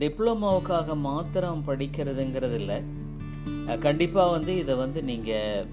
டிப்ளமோவுக்காக மாத்திரம் படிக்கிறதுங்கிறது இல்லை கண்டிப்பாக வந்து இதை வந்து நீங்கள்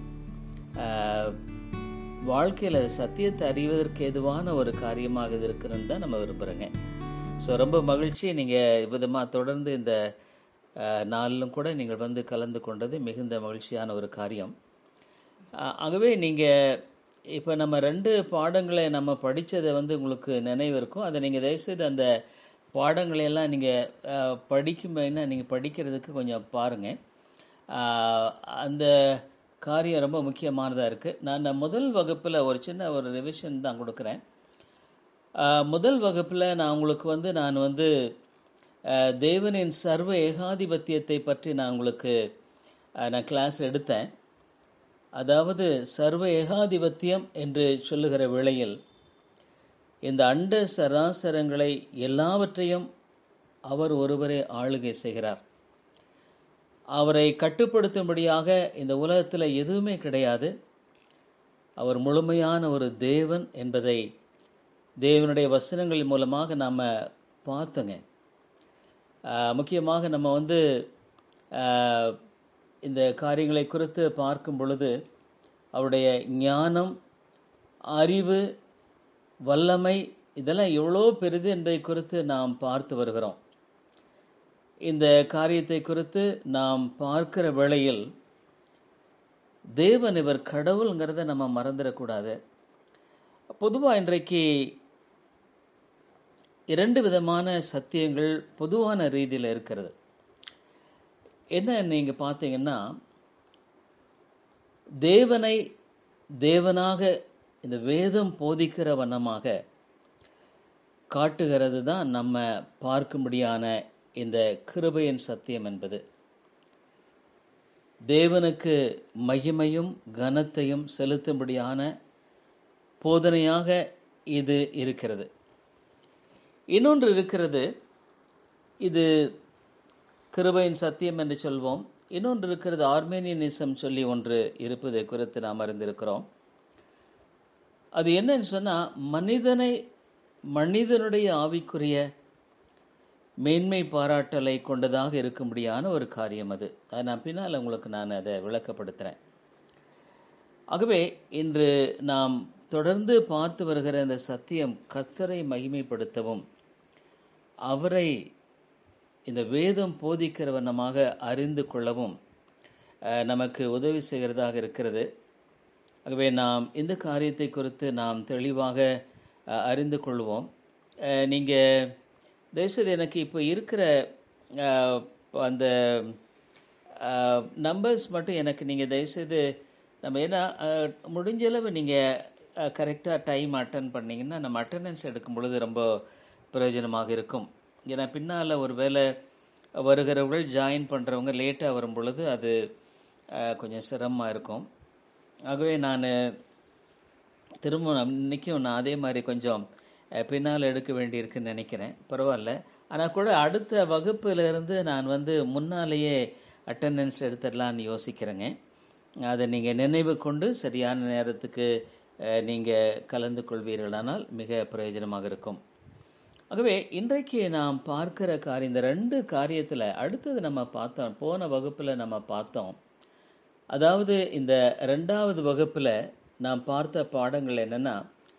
வாழ்க்கையில் சத்தியத்தை அறிவதற்கு ஏதுவான ஒரு காரியமாக இது இருக்குன்னு தான் நம்ம விரும்புகிறோங்க ஸோ ரொம்ப மகிழ்ச்சி நீங்கள் விதமாக தொடர்ந்து இந்த அஹ், நாளிலும் கூட நீங்கள் வந்து கலந்து கொண்டது மிகுந்த மகிழ்ச்சியான ஒரு காரியம் அஹ், ஆகவே நீங்கள் இப்போ நம்ம ரெண்டு பாடங்களை நம்ம படித்ததை வந்து உங்களுக்கு நினைவு இருக்கும் அதை நீங்கள் தயவுசெய்து அந்த பாடங்களை எல்லாம் நீங்கள் படிக்கும் நீங்கள் படிக்கிறதுக்கு கொஞ்சம் பாருங்கள் அந்த காரியம் ரொம்ப முக்கியமானதாக இருக்குது நான் முதல் வகுப்பில் ஒரு சின்ன ஒரு ரிவிஷன் தான் கொடுக்குறேன் ஆஹ் முதல் வகுப்பில் நான் உங்களுக்கு வந்து நான் வந்து ஆஹ் தேவனின் சர்வ ஏகாதிபத்தியத்தை பற்றி நான் உங்களுக்கு ஆஹ் நான் கிளாஸ் எடுத்தேன் அதாவது சர்வ ஏகாதிபத்தியம் என்று சொல்லுகிற வேளையில் இந்த அண்ட சராசரங்களை எல்லாவற்றையும் அவர் ஒருவரே ஆளுகை செய்கிறார் அவரை கட்டுப்படுத்தும்படியாக இந்த உலகத்தில் எதுவுமே கிடையாது அவர் முழுமையான ஒரு தேவன் என்பதை தேவனுடைய வசனங்கள் மூலமாக நாம் பார்த்தோங்க ஆஹ் முக்கியமாக நம்ம வந்து ஆஹ் இந்த காரியங்களை குறித்து பார்க்கும் பொழுது அவருடைய ஞானம் அறிவு வல்லமை இதெல்லாம் எவ்வளோ பெரிது என்பதை குறித்து நாம் பார்த்து வருகிறோம் இந்த காரியத்தை குறித்து நாம் பார்க்கிற வேளையில் தேவன் இவர் கடவுளுங்கிறத நம்ம மறந்துடக்கூடாது பொதுவாக இன்றைக்கு இரண்டு விதமான சத்தியங்கள் பொதுவான ரீதியில் இருக்கிறது என்ன நீங்கள் பார்த்தீங்கன்னா தேவனை தேவனாக இந்த வேதம் போதிக்கிற வண்ணமாக காட்டுகிறது தான் நம்ம பார்க்கும்படியான இந்த கிருபையின் சத்தியம் என்பது தேவனுக்கு மகிமையும் கனத்தையும் செலுத்தும்படியான போதனையாக இது இருக்கிறது இன்னொன்று இருக்கிறது இது கிருபையின் சத்தியம் என்று சொல்வோம் இன்னொன்று இருக்கிறது ஆர்மேனியனிசம் சொல்லி ஒன்று இருப்பதை குறித்து நாம் அறிந்திருக்கிறோம் அது என்னன்னு சொன்னால் மனிதனை மனிதனுடைய ஆவிக்குரிய மேன்மை பாராட்டலை கொண்டதாக இருக்கும்படியான ஒரு காரியம் அது அது நான் பின்னால் உங்களுக்கு நான் அதை விளக்கப்படுத்துகிறேன் ஆகவே இன்று நாம் தொடர்ந்து பார்த்து வருகிற இந்த சத்தியம் கர்த்தரை மகிமைப்படுத்தவும் அவரை இந்த வேதம் போதிக்கிற வண்ணமாக அறிந்து கொள்ளவும் அஹ், நமக்கு உதவி செய்கிறதாக இருக்கிறது ஆகவே நாம் இந்த காரியத்தை குறித்து நாம் தெளிவாக அஹ், அறிந்து கொள்வோம் நீங்கள் தயவுசெய்து எனக்கு இப்போ இருக்கிற அஹ், அந்த நம்பர்ஸ் மட்டும் எனக்கு நீங்கள் தயவுசெய்து நம்ம ஏன்னா அஹ், முடிஞ்ச அளவு நீங்கள் கரெக்டாக டைம் அட்டன் பண்ணிங்கன்னா நம்ம அட்டண்டன்ஸ் எடுக்கும் பொழுது ரொம்ப பிரயோஜனமாக இருக்கும் ஏன்னா பின்னால் ஒரு வேளை வருகிறவர்கள் ஜாயின் பண்ணுறவங்க லேட்டாக வரும் பொழுது அது அஹ், கொஞ்சம் சிரமமாக இருக்கும் ஆகவே நான் திரும்ப இன்றைக்கும் நான் அதே மாதிரி கொஞ்சம் அஹ், பின்னால் எடுக்க வேண்டியிருக்குன்னு நினைக்கிறேன் பரவாயில்ல ஆனால் கூட அடுத்த வகுப்புல இருந்து நான் வந்து முன்னாலேயே அட்டெண்டன்ஸ் எடுத்துடலான்னு யோசிக்கிறேங்க அதை நீங்கள் நினைவு கொண்டு சரியான நேரத்துக்கு நீங்கள் கலந்து கொள்வீர்களானால் மிக பிரயோஜனமாக இருக்கும் ஆகவே இன்றைக்கு நாம் பார்க்கிற காரியம் இந்த ரெண்டு காரியத்தில் அடுத்தது நம்ம பார்த்தோம் போன வகுப்பில் நம்ம பார்த்தோம் அதாவது இந்த ரெண்டாவது வகுப்பில் நாம் பார்த்த பாடங்கள் என்னென்னா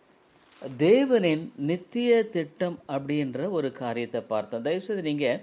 தேவனின் நித்திய திட்டம் அப்படின்ற ஒரு காரியத்தை பார்த்தோம் தயவுசெய்து நீங்கள்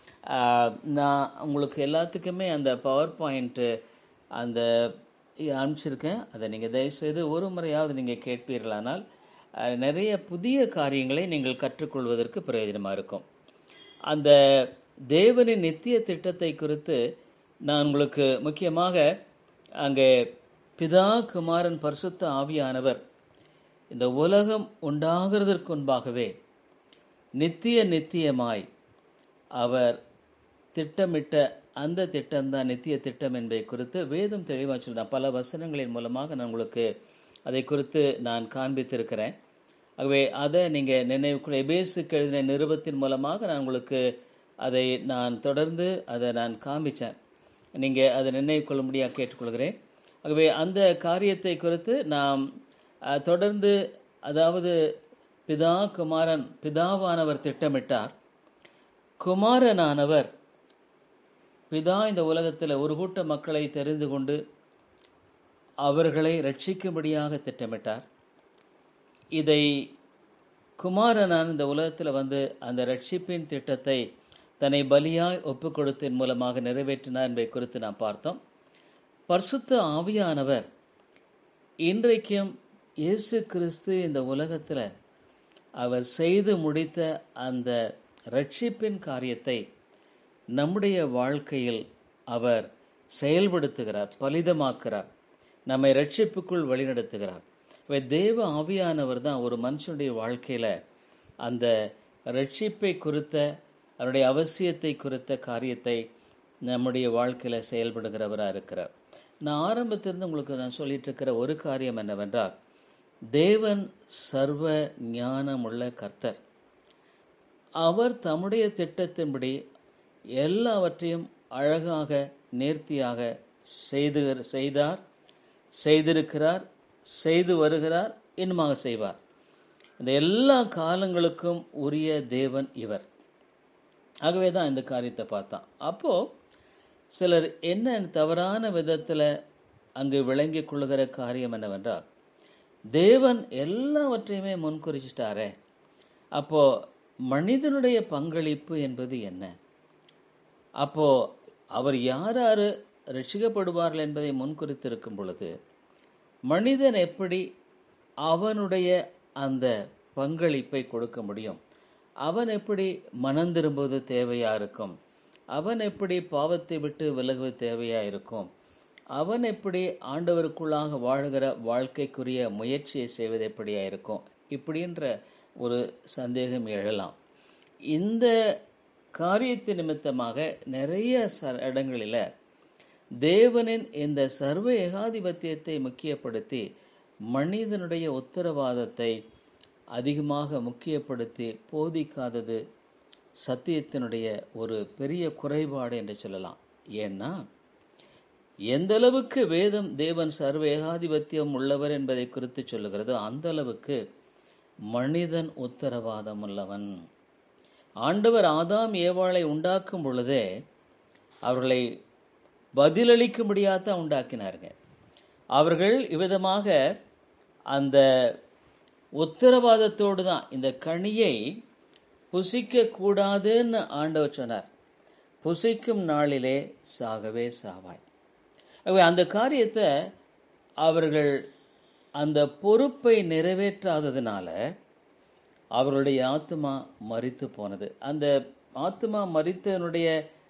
நான் உங்களுக்கு எல்லாத்துக்குமே அந்த பவர் பாயிண்ட்டு அந்த அனுப்பிச்சிருக்கேன் அதை நீங்கள் தயவுசெய்து ஒரு முறையாவது நீங்கள் கேட்பீர்களானால் அஹ், நிறைய புதிய காரியங்களை நீங்கள் கற்றுக்கொள்வதற்கு பிரயோஜனமாக இருக்கும் அந்த தேவனின் நித்திய திட்டத்தை குறித்து நான் உங்களுக்கு முக்கியமாக அங்கே பிதா குமாரன் பரிசுத்த ஆவியானவர் இந்த உலகம் உண்டாகிறதற்கு முன்பாகவே நித்திய நித்தியமாய் அவர் திட்டமிட்ட அந்த திட்டம்தான் நித்திய திட்டம் என்பதை குறித்து வேதம் தெளிவாக சொல்கிறேன் பல வசனங்களின் மூலமாக நான் உங்களுக்கு அதை குறித்து நான் காண்பித்திருக்கிறேன் ஆகவே அதை நீங்கள் நினைவு எபேசுக்கு எழுதின நிருபத்தின் மூலமாக நான் உங்களுக்கு அதை நான் தொடர்ந்து அதை நான் காண்பித்தேன் நீங்கள் அதை நினைவு கொள்ளும்படியாக கேட்டுக்கொள்கிறேன் ஆகவே அந்த காரியத்தை குறித்து நாம் அஹ், தொடர்ந்து அதாவது பிதா குமாரன் பிதாவானவர் திட்டமிட்டார் குமாரனானவர் பிதா இந்த உலகத்தில் ஒரு கூட்ட மக்களை தெரிந்து கொண்டு அவர்களை ரட்சிக்கும்படியாக திட்டமிட்டார் இதை குமாரனான் இந்த உலகத்தில் வந்து அந்த ரட்சிப்பின் திட்டத்தை தன்னை பலியாய் ஒப்புக் கொடுத்ததன் மூலமாக நிறைவேற்றினார் என்பதை குறித்து நாம் பார்த்தோம் பரிசுத்த ஆவியானவர் இன்றைக்கும் இயேசு கிறிஸ்து இந்த உலகத்தில் அவர் செய்து முடித்த அந்த ரட்சிப்பின் காரியத்தை நம்முடைய வாழ்க்கையில் அவர் செயல்படுத்துகிறார் பலிதமாக்குறார் நம்மை ரட்சிப்புக்குள் வழிநடத்துகிறார் இவை தேவ ஆவியானவர் தான் ஒரு மனுஷனுடைய வாழ்க்கையில் அந்த ரட்சிப்பை குறித்த அவருடைய அவசியத்தை குறித்த காரியத்தை நம்முடைய வாழ்க்கையில் செயல்படுகிறவராக இருக்கிறார் நான் ஆரம்பத்திலிருந்து உங்களுக்கு நான் சொல்லிட்டு இருக்கிற ஒரு காரியம் என்னவென்றால் தேவன் சர்வ ஞானமுள்ள கர்த்தர் அவர் தம்முடைய திட்டத்தின்படி எல்லாவற்றையும் அழகாக நேர்த்தியாக செய்து செய்தார் செய்திருக்கிறார் செய்து வருகிறார் இன்னுமாக செய்வார் இந்த எல்லா காலங்களுக்கும் உரிய தேவன் இவர் ஆகவே தான் இந்த காரியத்தை பார்த்தான் அப்போது சிலர் என்ன தவறான விதத்தில் அங்கு விளங்கி கொள்ளுகிற காரியம் என்னவென்றால் தேவன் எல்லாவற்றையுமே முன்குறிச்சிட்டாரே அப்போ மனிதனுடைய பங்களிப்பு என்பது என்ன அப்போ அவர் யார் யார் ரட்சிக்கப்படுவார்கள் என்பதை முன்குறித்திருக்கும் பொழுது மனிதன் எப்படி அவனுடைய அந்த பங்களிப்பை கொடுக்க முடியும் அவன் எப்படி மனம் திரும்புவது தேவையாக இருக்கும் அவன் எப்படி பாவத்தை விட்டு விலகுவது தேவையாக இருக்கும் அவன் எப்படி ஆண்டவருக்குள்ளாக வாழ்கிற வாழ்க்கைக்குரிய முயற்சியை செய்வது எப்படியா இருக்கும் இப்படின்ற ஒரு சந்தேகம் எழலாம் இந்த காரியத்து நிமித்தமாக நிறைய ச இடங்களில் தேவனின் இந்த சர்வ ஏகாதிபத்தியத்தை முக்கியப்படுத்தி மனிதனுடைய உத்தரவாதத்தை அதிகமாக முக்கியப்படுத்தி போதிக்காதது சத்தியத்தினுடைய ஒரு பெரிய குறைபாடு என்று சொல்லலாம் ஏன்னா எந்த அளவுக்கு வேதம் தேவன் சர்வ ஏகாதிபத்தியம் உள்ளவர் என்பதை குறித்து சொல்லுகிறதோ அந்த அளவுக்கு மனிதன் உத்தரவாதம் உள்ளவன் ஆண்டவர் ஆதாம் ஏவாளை உண்டாக்கும் பொழுதே அவர்களை பதிலளிக்கும்படியாகத்தான் உண்டாக்கினாருங்க அவர்கள் இவ்விதமாக அந்த உத்தரவாதத்தோடு தான் இந்த கனியை புசிக்க கூடாதுன்னு ஆண்டவர் சொன்னார் புசிக்கும் நாளிலே சாகவே சாவாய் ஆகவே அந்த காரியத்தை அவர்கள் அந்த பொறுப்பை நிறைவேற்றாததுனால அவர்களுடைய ஆத்மா மறித்து போனது அந்த ஆத்மா மறித்தனுடைய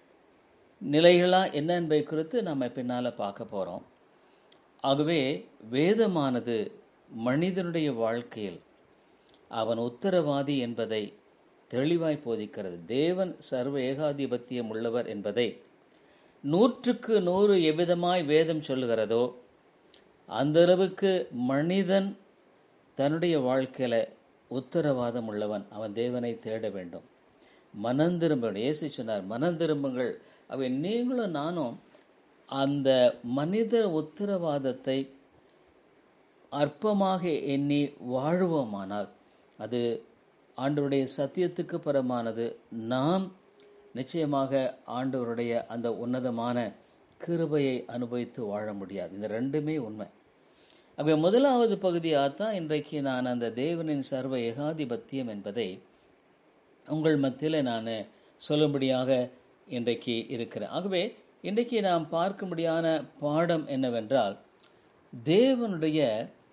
நிலைகளாக என்ன என்பதை குறித்து நம்ம பின்னால் பார்க்க போகிறோம் ஆகவே வேதமானது மனிதனுடைய வாழ்க்கையில் அவன் உத்தரவாதி என்பதை தெளிவாய் போதிக்கிறது தேவன் சர்வ ஏகாதிபத்தியம் உள்ளவர் என்பதை நூற்றுக்கு நூறு எவ்விதமாய் வேதம் சொல்லுகிறதோ அந்த அளவுக்கு மனிதன் தன்னுடைய வாழ்க்கையில் உத்தரவாதம் உள்ளவன் அவன் தேவனை தேட வேண்டும் மனந்திரும்ப இயேசு சொன்னார் மனந்திரும்புங்கள் அவை நீங்களும் நானும் அந்த மனித உத்தரவாதத்தை அற்பமாக எண்ணி வாழ்வோமானால் அது ஆண்டவருடைய சத்தியத்துக்கு பரமானது நாம் நிச்சயமாக ஆண்டவருடைய அந்த உன்னதமான கிருபையை அனுபவித்து வாழ முடியாது இந்த ரெண்டுமே உண்மை அப்போ முதலாவது பகுதியாக தான் இன்றைக்கு நான் அந்த தேவனின் சர்வ ஏகாதிபத்தியம் என்பதை உங்கள் மத்தியில் நான் சொல்லும்படியாக இன்றைக்கு இருக்கிறேன் ஆகவே இன்றைக்கு நாம் பார்க்கும்படியான பாடம் என்னவென்றால் தேவனுடைய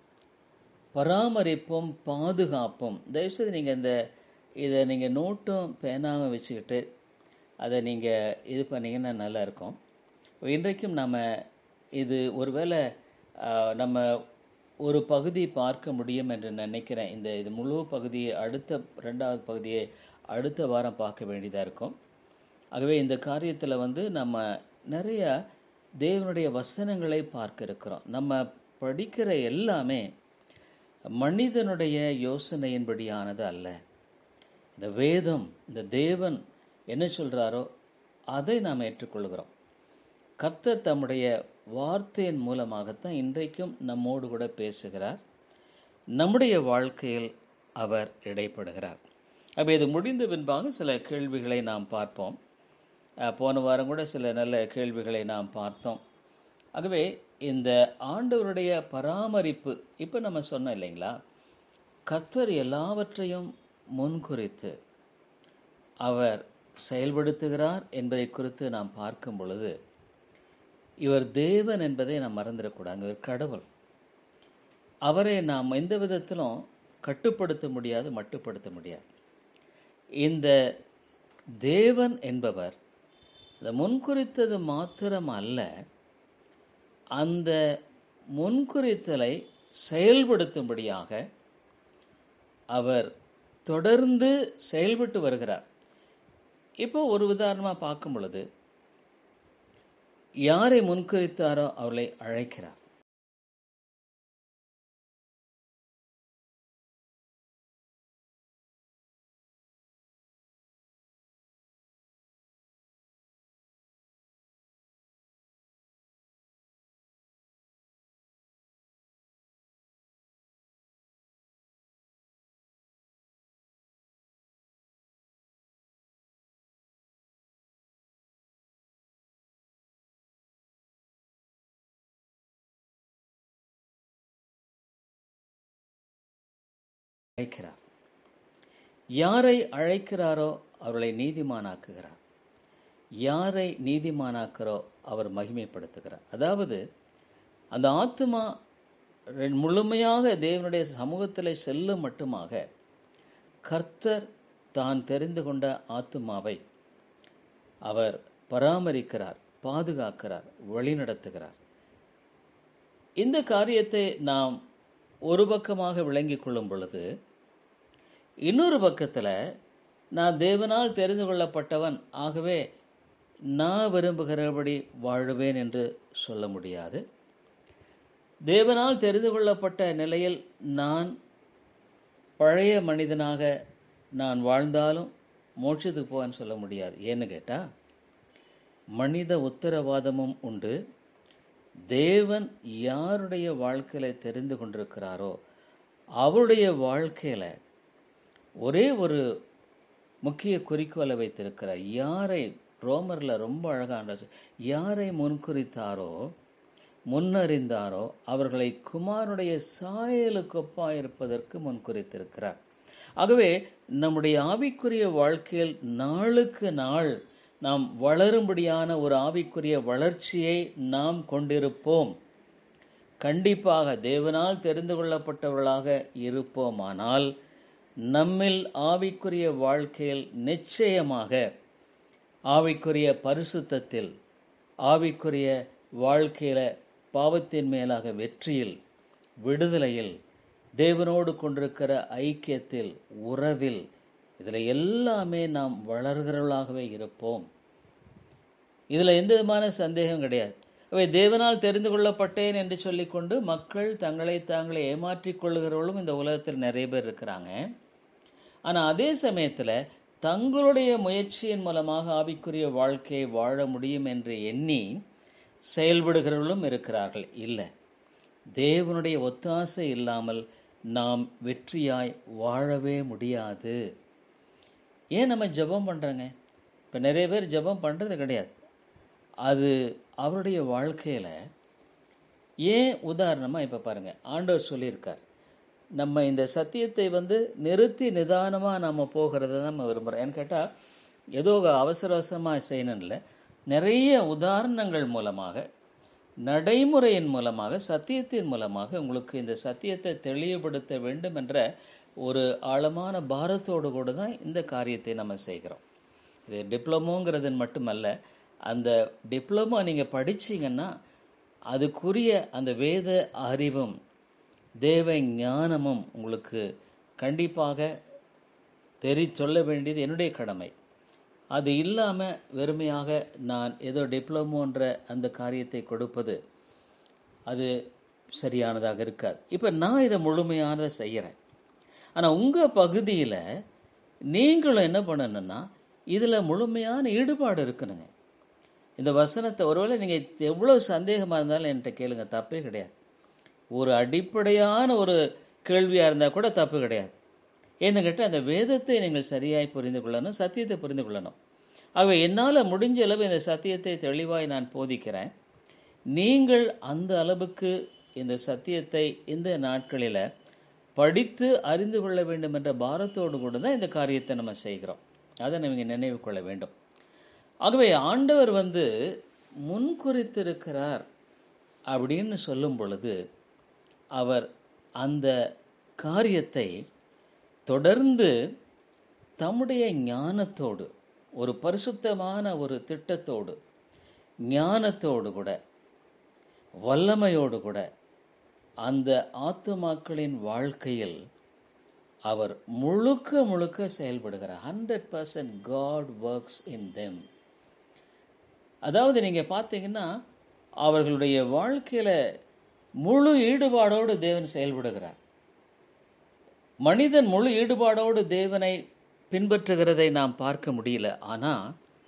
பராமரிப்பும் பாதுகாப்பும் தயவுசெய்து நீங்கள் இந்த இதை நீங்கள் நோட்டும் பேனாவும் வச்சுக்கிட்டு அதை நீங்கள் இது பண்ணிங்கன்னா நல்லா இருக்கும் இன்றைக்கும் நம்ம இது ஒருவேளை நம்ம ஒரு பகுதி பார்க்க முடியும் என்று நினைக்கிறேன் இந்த இது முழு பகுதியை அடுத்த ரெண்டாவது பகுதியை அடுத்த வாரம் பார்க்க வேண்டியதாக இருக்கும் ஆகவே இந்த காரியத்தில் வந்து நம்ம நிறைய தேவனுடைய வசனங்களை பார்க்க இருக்கிறோம் நம்ம படிக்கிற எல்லாமே மனிதனுடைய யோசனையின்படியானது அல்ல இந்த வேதம் இந்த தேவன் என்ன சொல்கிறாரோ அதை நாம் ஏற்றுக்கொள்கிறோம் கர்த்தர் தம்முடைய வார்த்தையின் மூலமாகத்தான் இன்றைக்கும் நம்மோடு கூட பேசுகிறார் நம்முடைய வாழ்க்கையில் அவர் இடைப்படுகிறார் அப்போ இது முடிந்த பின்பாக சில கேள்விகளை நாம் பார்ப்போம் அஹ், போன வாரம் கூட சில நல்ல கேள்விகளை நாம் பார்த்தோம் ஆகவே இந்த ஆண்டவருடைய பராமரிப்பு இப்போ நம்ம சொன்னோம் இல்லைங்களா கர்த்தர் எல்லாவற்றையும் முன்குறித்து அவர் செயல்படுத்துகிறார் என்பதை குறித்து நாம் பார்க்கும் பொழுது இவர் தேவன் என்பதை நாம் மறந்துடக்கூடாது இவர் கடவுள் அவரை நாம் எந்த விதத்திலும் கட்டுப்படுத்த முடியாது மட்டுப்படுத்த முடியாது இந்த தேவன் என்பவர் இந்த முன்குறித்தது மாத்திரம் அல்ல அந்த முன்குறித்தலை செயல்படுத்தும்படியாக அவர் தொடர்ந்து செயல்பட்டு வருகிறார் இப்போ ஒரு உதாரணமாக பார்க்கும் பொழுது யாரை முன்குறித்தாரோ அவர்களை அழைக்கிறார் அழைக்கிறார் யாரை அழைக்கிறாரோ அவர்களை நீதிமானாக்குகிறார் யாரை நீதிமானாக்கிறோ அவர் மகிமைப்படுத்துகிறார் அதாவது அந்த ஆத்மா ரெ- முழுமையாக தேவனுடைய சமூகத்தில் செல்லும் மட்டுமாக கர்த்தர் தான் தெரிந்து கொண்ட ஆத்துமாவை அவர் பராமரிக்கிறார் பாதுகாக்கிறார் வழிநடத்துகிறார் இந்த காரியத்தை நாம் ஒரு பக்கமாக விளங்கிக் கொள்ளும் பொழுது இன்னொரு பக்கத்தில் நான் தேவனால் தெரிந்து கொள்ளப்பட்டவன் ஆகவே நான் விரும்புகிறபடி வாழுவேன் என்று சொல்ல முடியாது தேவனால் தெரிந்து கொள்ளப்பட்ட நிலையில் நான் பழைய மனிதனாக நான் வாழ்ந்தாலும் மோட்சத்துக்கு போவேன்னு சொல்ல முடியாது ஏன்னு கேட்டால் மனித உத்தரவாதமும் உண்டு தேவன் யாருடைய வாழ்க்கையில் தெரிந்து கொண்டிருக்கிறாரோ அவருடைய வாழ்க்கையில் ஒரே ஒரு முக்கிய குறிக்கோளை வைத்திருக்கிறார் யாரை ரோமரில் ரொம்ப அழகான யாரை முன்குறித்தாரோ முன்னறிந்தாரோ அவர்களை குமாரனுடைய சாயலுக்கொப்பாக இருப்பதற்கு முன்குறித்திருக்கிறார் ஆகவே நம்முடைய ஆவிக்குரிய வாழ்க்கையில் நாளுக்கு நாள் நாம் வளரும்படியான ஒரு ஆவிக்குரிய வளர்ச்சியை நாம் கொண்டிருப்போம் கண்டிப்பாக தேவனால் தெரிந்து கொள்ளப்பட்டவர்களாக இருப்போமானால் நம்மில் ஆவிக்குரிய வாழ்க்கையில் நிச்சயமாக ஆவிக்குரிய பரிசுத்தத்தில் ஆவிக்குரிய வாழ்க்கையில பாவத்தின் மேலாக வெற்றியில் விடுதலையில் தேவனோடு கொண்டிருக்கிற ஐக்கியத்தில் உறவில் இதில் எல்லாமே நாம் வளர்கிறவர்களாகவே இருப்போம் இதில் எந்த விதமான சந்தேகம் கிடையாது அவை தேவனால் தெரிந்து கொள்ளப்பட்டேன் என்று சொல்லிக்கொண்டு மக்கள் தங்களை தாங்களே ஏமாற்றிக் கொள்ளுகிறவர்களும் இந்த உலகத்தில் நிறைய பேர் இருக்கிறாங்க ஆனால் அதே சமயத்தில் தங்களுடைய முயற்சியின் மூலமாக ஆவிக்குரிய வாழ்க்கையை வாழ முடியும் என்று எண்ணி செயல்படுகிறவர்களும் இருக்கிறார்கள் இல்லை தேவனுடைய ஒத்தாசை இல்லாமல் நாம் வெற்றியாய் வாழவே முடியாது ஏன் நம்ம ஜெபம் பண்ணுறோங்க இப்போ நிறைய பேர் ஜெபம் பண்ணுறது கிடையாது அது அவருடைய வாழ்க்கையில் ஏன் உதாரணமாக இப்போ பாருங்கள் ஆண்டவர் சொல்லியிருக்கார் நம்ம இந்த சத்தியத்தை வந்து நிறுத்தி நிதானமாக நம்ம போகிறத தான் நம்ம விரும்புகிறோம் ஏன்னு கேட்டால் ஏதோ அவசர அவசரமாக செய்யணும் இல்லை நிறைய உதாரணங்கள் மூலமாக நடைமுறையின் மூலமாக சத்தியத்தின் மூலமாக உங்களுக்கு இந்த சத்தியத்தை தெளிவுபடுத்த வேண்டும் என்ற ஒரு ஆழமான பாரத்தோடு கூட தான் இந்த காரியத்தை நம்ம செய்கிறோம் இது டிப்ளமோங்கிறது மட்டுமல்ல அந்த டிப்ளமோ நீங்கள் படிச்சீங்கன்னா அதுக்குரிய அந்த வேத அறிவும் தேவ ஞானமும் உங்களுக்கு கண்டிப்பாக தெரி சொல்ல வேண்டியது என்னுடைய கடமை அது இல்லாமல் வெறுமையாக நான் ஏதோ டிப்ளமோன்ற அந்த காரியத்தை கொடுப்பது அது சரியானதாக இருக்காது இப்போ நான் இதை முழுமையானதை செய்கிறேன் ஆனால் உங்கள் பகுதியில் நீங்களும் என்ன பண்ணணும்னா இதில் முழுமையான ஈடுபாடு இருக்கணுங்க இந்த வசனத்தை ஒருவேளை நீங்கள் எவ்வளோ சந்தேகமாக இருந்தாலும் என்கிட்ட கேளுங்க தப்பே கிடையாது ஒரு அடிப்படையான ஒரு கேள்வியாக இருந்தால் கூட தப்பு கிடையாது ஏன்னு கேட்டால் அந்த வேதத்தை நீங்கள் சரியாய் புரிந்து கொள்ளணும் சத்தியத்தை புரிந்து கொள்ளணும் ஆகவே என்னால் முடிஞ்ச அளவு இந்த சத்தியத்தை தெளிவாய் நான் போதிக்கிறேன் நீங்கள் அந்த அளவுக்கு இந்த சத்தியத்தை இந்த நாட்களில் படித்து அறிந்து கொள்ள வேண்டும் என்ற பாரத்தோடு கூட தான் இந்த காரியத்தை நம்ம செய்கிறோம் அதை நம்ம நினைவு கொள்ள வேண்டும் ஆகவே ஆண்டவர் வந்து முன்குறித்திருக்கிறார் அப்படின்னு சொல்லும் பொழுது அவர் அந்த காரியத்தை தொடர்ந்து தம்முடைய ஞானத்தோடு ஒரு பரிசுத்தமான ஒரு திட்டத்தோடு ஞானத்தோடு கூட வல்லமையோடு கூட அந்த ஆத்துமாக்களின் வாழ்க்கையில் அவர் முழுக்க முழுக்க செயல்படுகிறார் hundred percent God works in them அதாவது நீங்கள் பார்த்தீங்கன்னா அவர்களுடைய வாழ்க்கையில் முழு ஈடுபாடோடு தேவன் செயல்படுகிறார் மனிதன் முழு ஈடுபாடோடு தேவனை பின்பற்றுகிறதை நாம் பார்க்க முடியல ஆனால்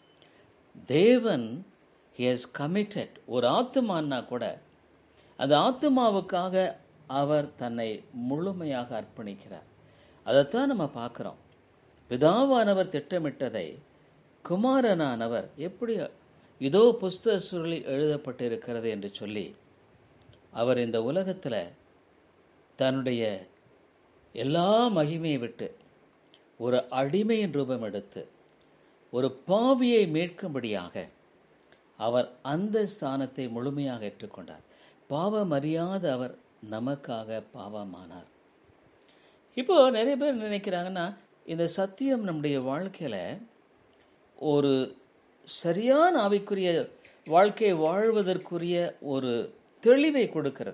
தேவன் ஹஸ் கமிட்டட் ஒரு ஆத்துமான்னா கூட அந்த ஆத்துமாவுக்காக அவர் தன்னை முழுமையாக அர்ப்பணிக்கிறார் அதைத்தான் நம்ம பார்க்குறோம் பிதாவானவர் திட்டமிட்டதை குமாரனானவர் எப்படி இதோ புஸ்தக சுருளில் எழுதப்பட்டிருக்கிறது என்று சொல்லி அவர் இந்த உலகத்தில் தன்னுடைய எல்லா மகிமையை விட்டு ஒரு அடிமையின் ரூபம் எடுத்து ஒரு பாவியை மீட்கும்படியாக அவர் அந்த ஸ்தானத்தை முழுமையாக ஏற்றுக்கொண்டார் பாவம் அறியாத அவர் நமக்காக பாவமானார் இப்போ நிறைய பேர் நினைக்கிறாங்கன்னா இந்த சத்தியம் நம்முடைய வாழ்க்கையில் ஒரு சரியான ஆவிக்குரிய வாழ்க்கையை வாழ்வதற்குரிய ஒரு தெளிவை கொடுக்கிறது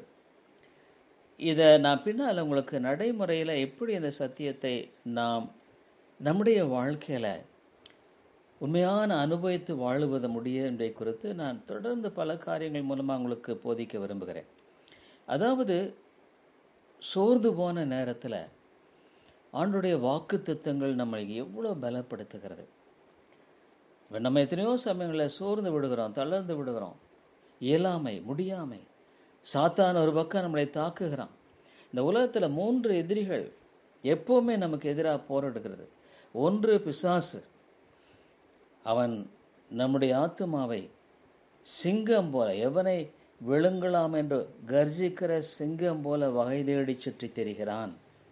இதை நான் பின்னால் உங்களுக்கு நடைமுறையில் எப்படி இந்த சத்தியத்தை நாம் நம்முடைய வாழ்க்கையில் உண்மையான அனுபவித்து வாழுவது முடியும் என்பதை குறித்து நான் தொடர்ந்து பல காரியங்கள் மூலமாக உங்களுக்கு போதிக்க விரும்புகிறேன் அதாவது சோர்ந்து போன நேரத்தில் ஆண்டுடைய வாக்கு திட்டங்கள் நம்மளை எவ்வளோ பலப்படுத்துகிறது இப்போ நம்ம எத்தனையோ சமயங்களில் சோர்ந்து விடுகிறோம் தளர்ந்து விடுகிறோம் இயலாமை முடியாமை சாத்தான் ஒரு பக்கம் நம்மளை தாக்குகிறான் இந்த உலகத்தில் மூன்று எதிரிகள் எப்போவுமே நமக்கு எதிராக போராடுகிறது ஒன்று பிசாசு அவன் நம்முடைய ஆத்மாவை சிங்கம் போல எவனை விழுங்கலாம் என்று கர்ஜிக்கிற சிங்கம் போல வகை தேடி சுற்றி தெரிகிறான்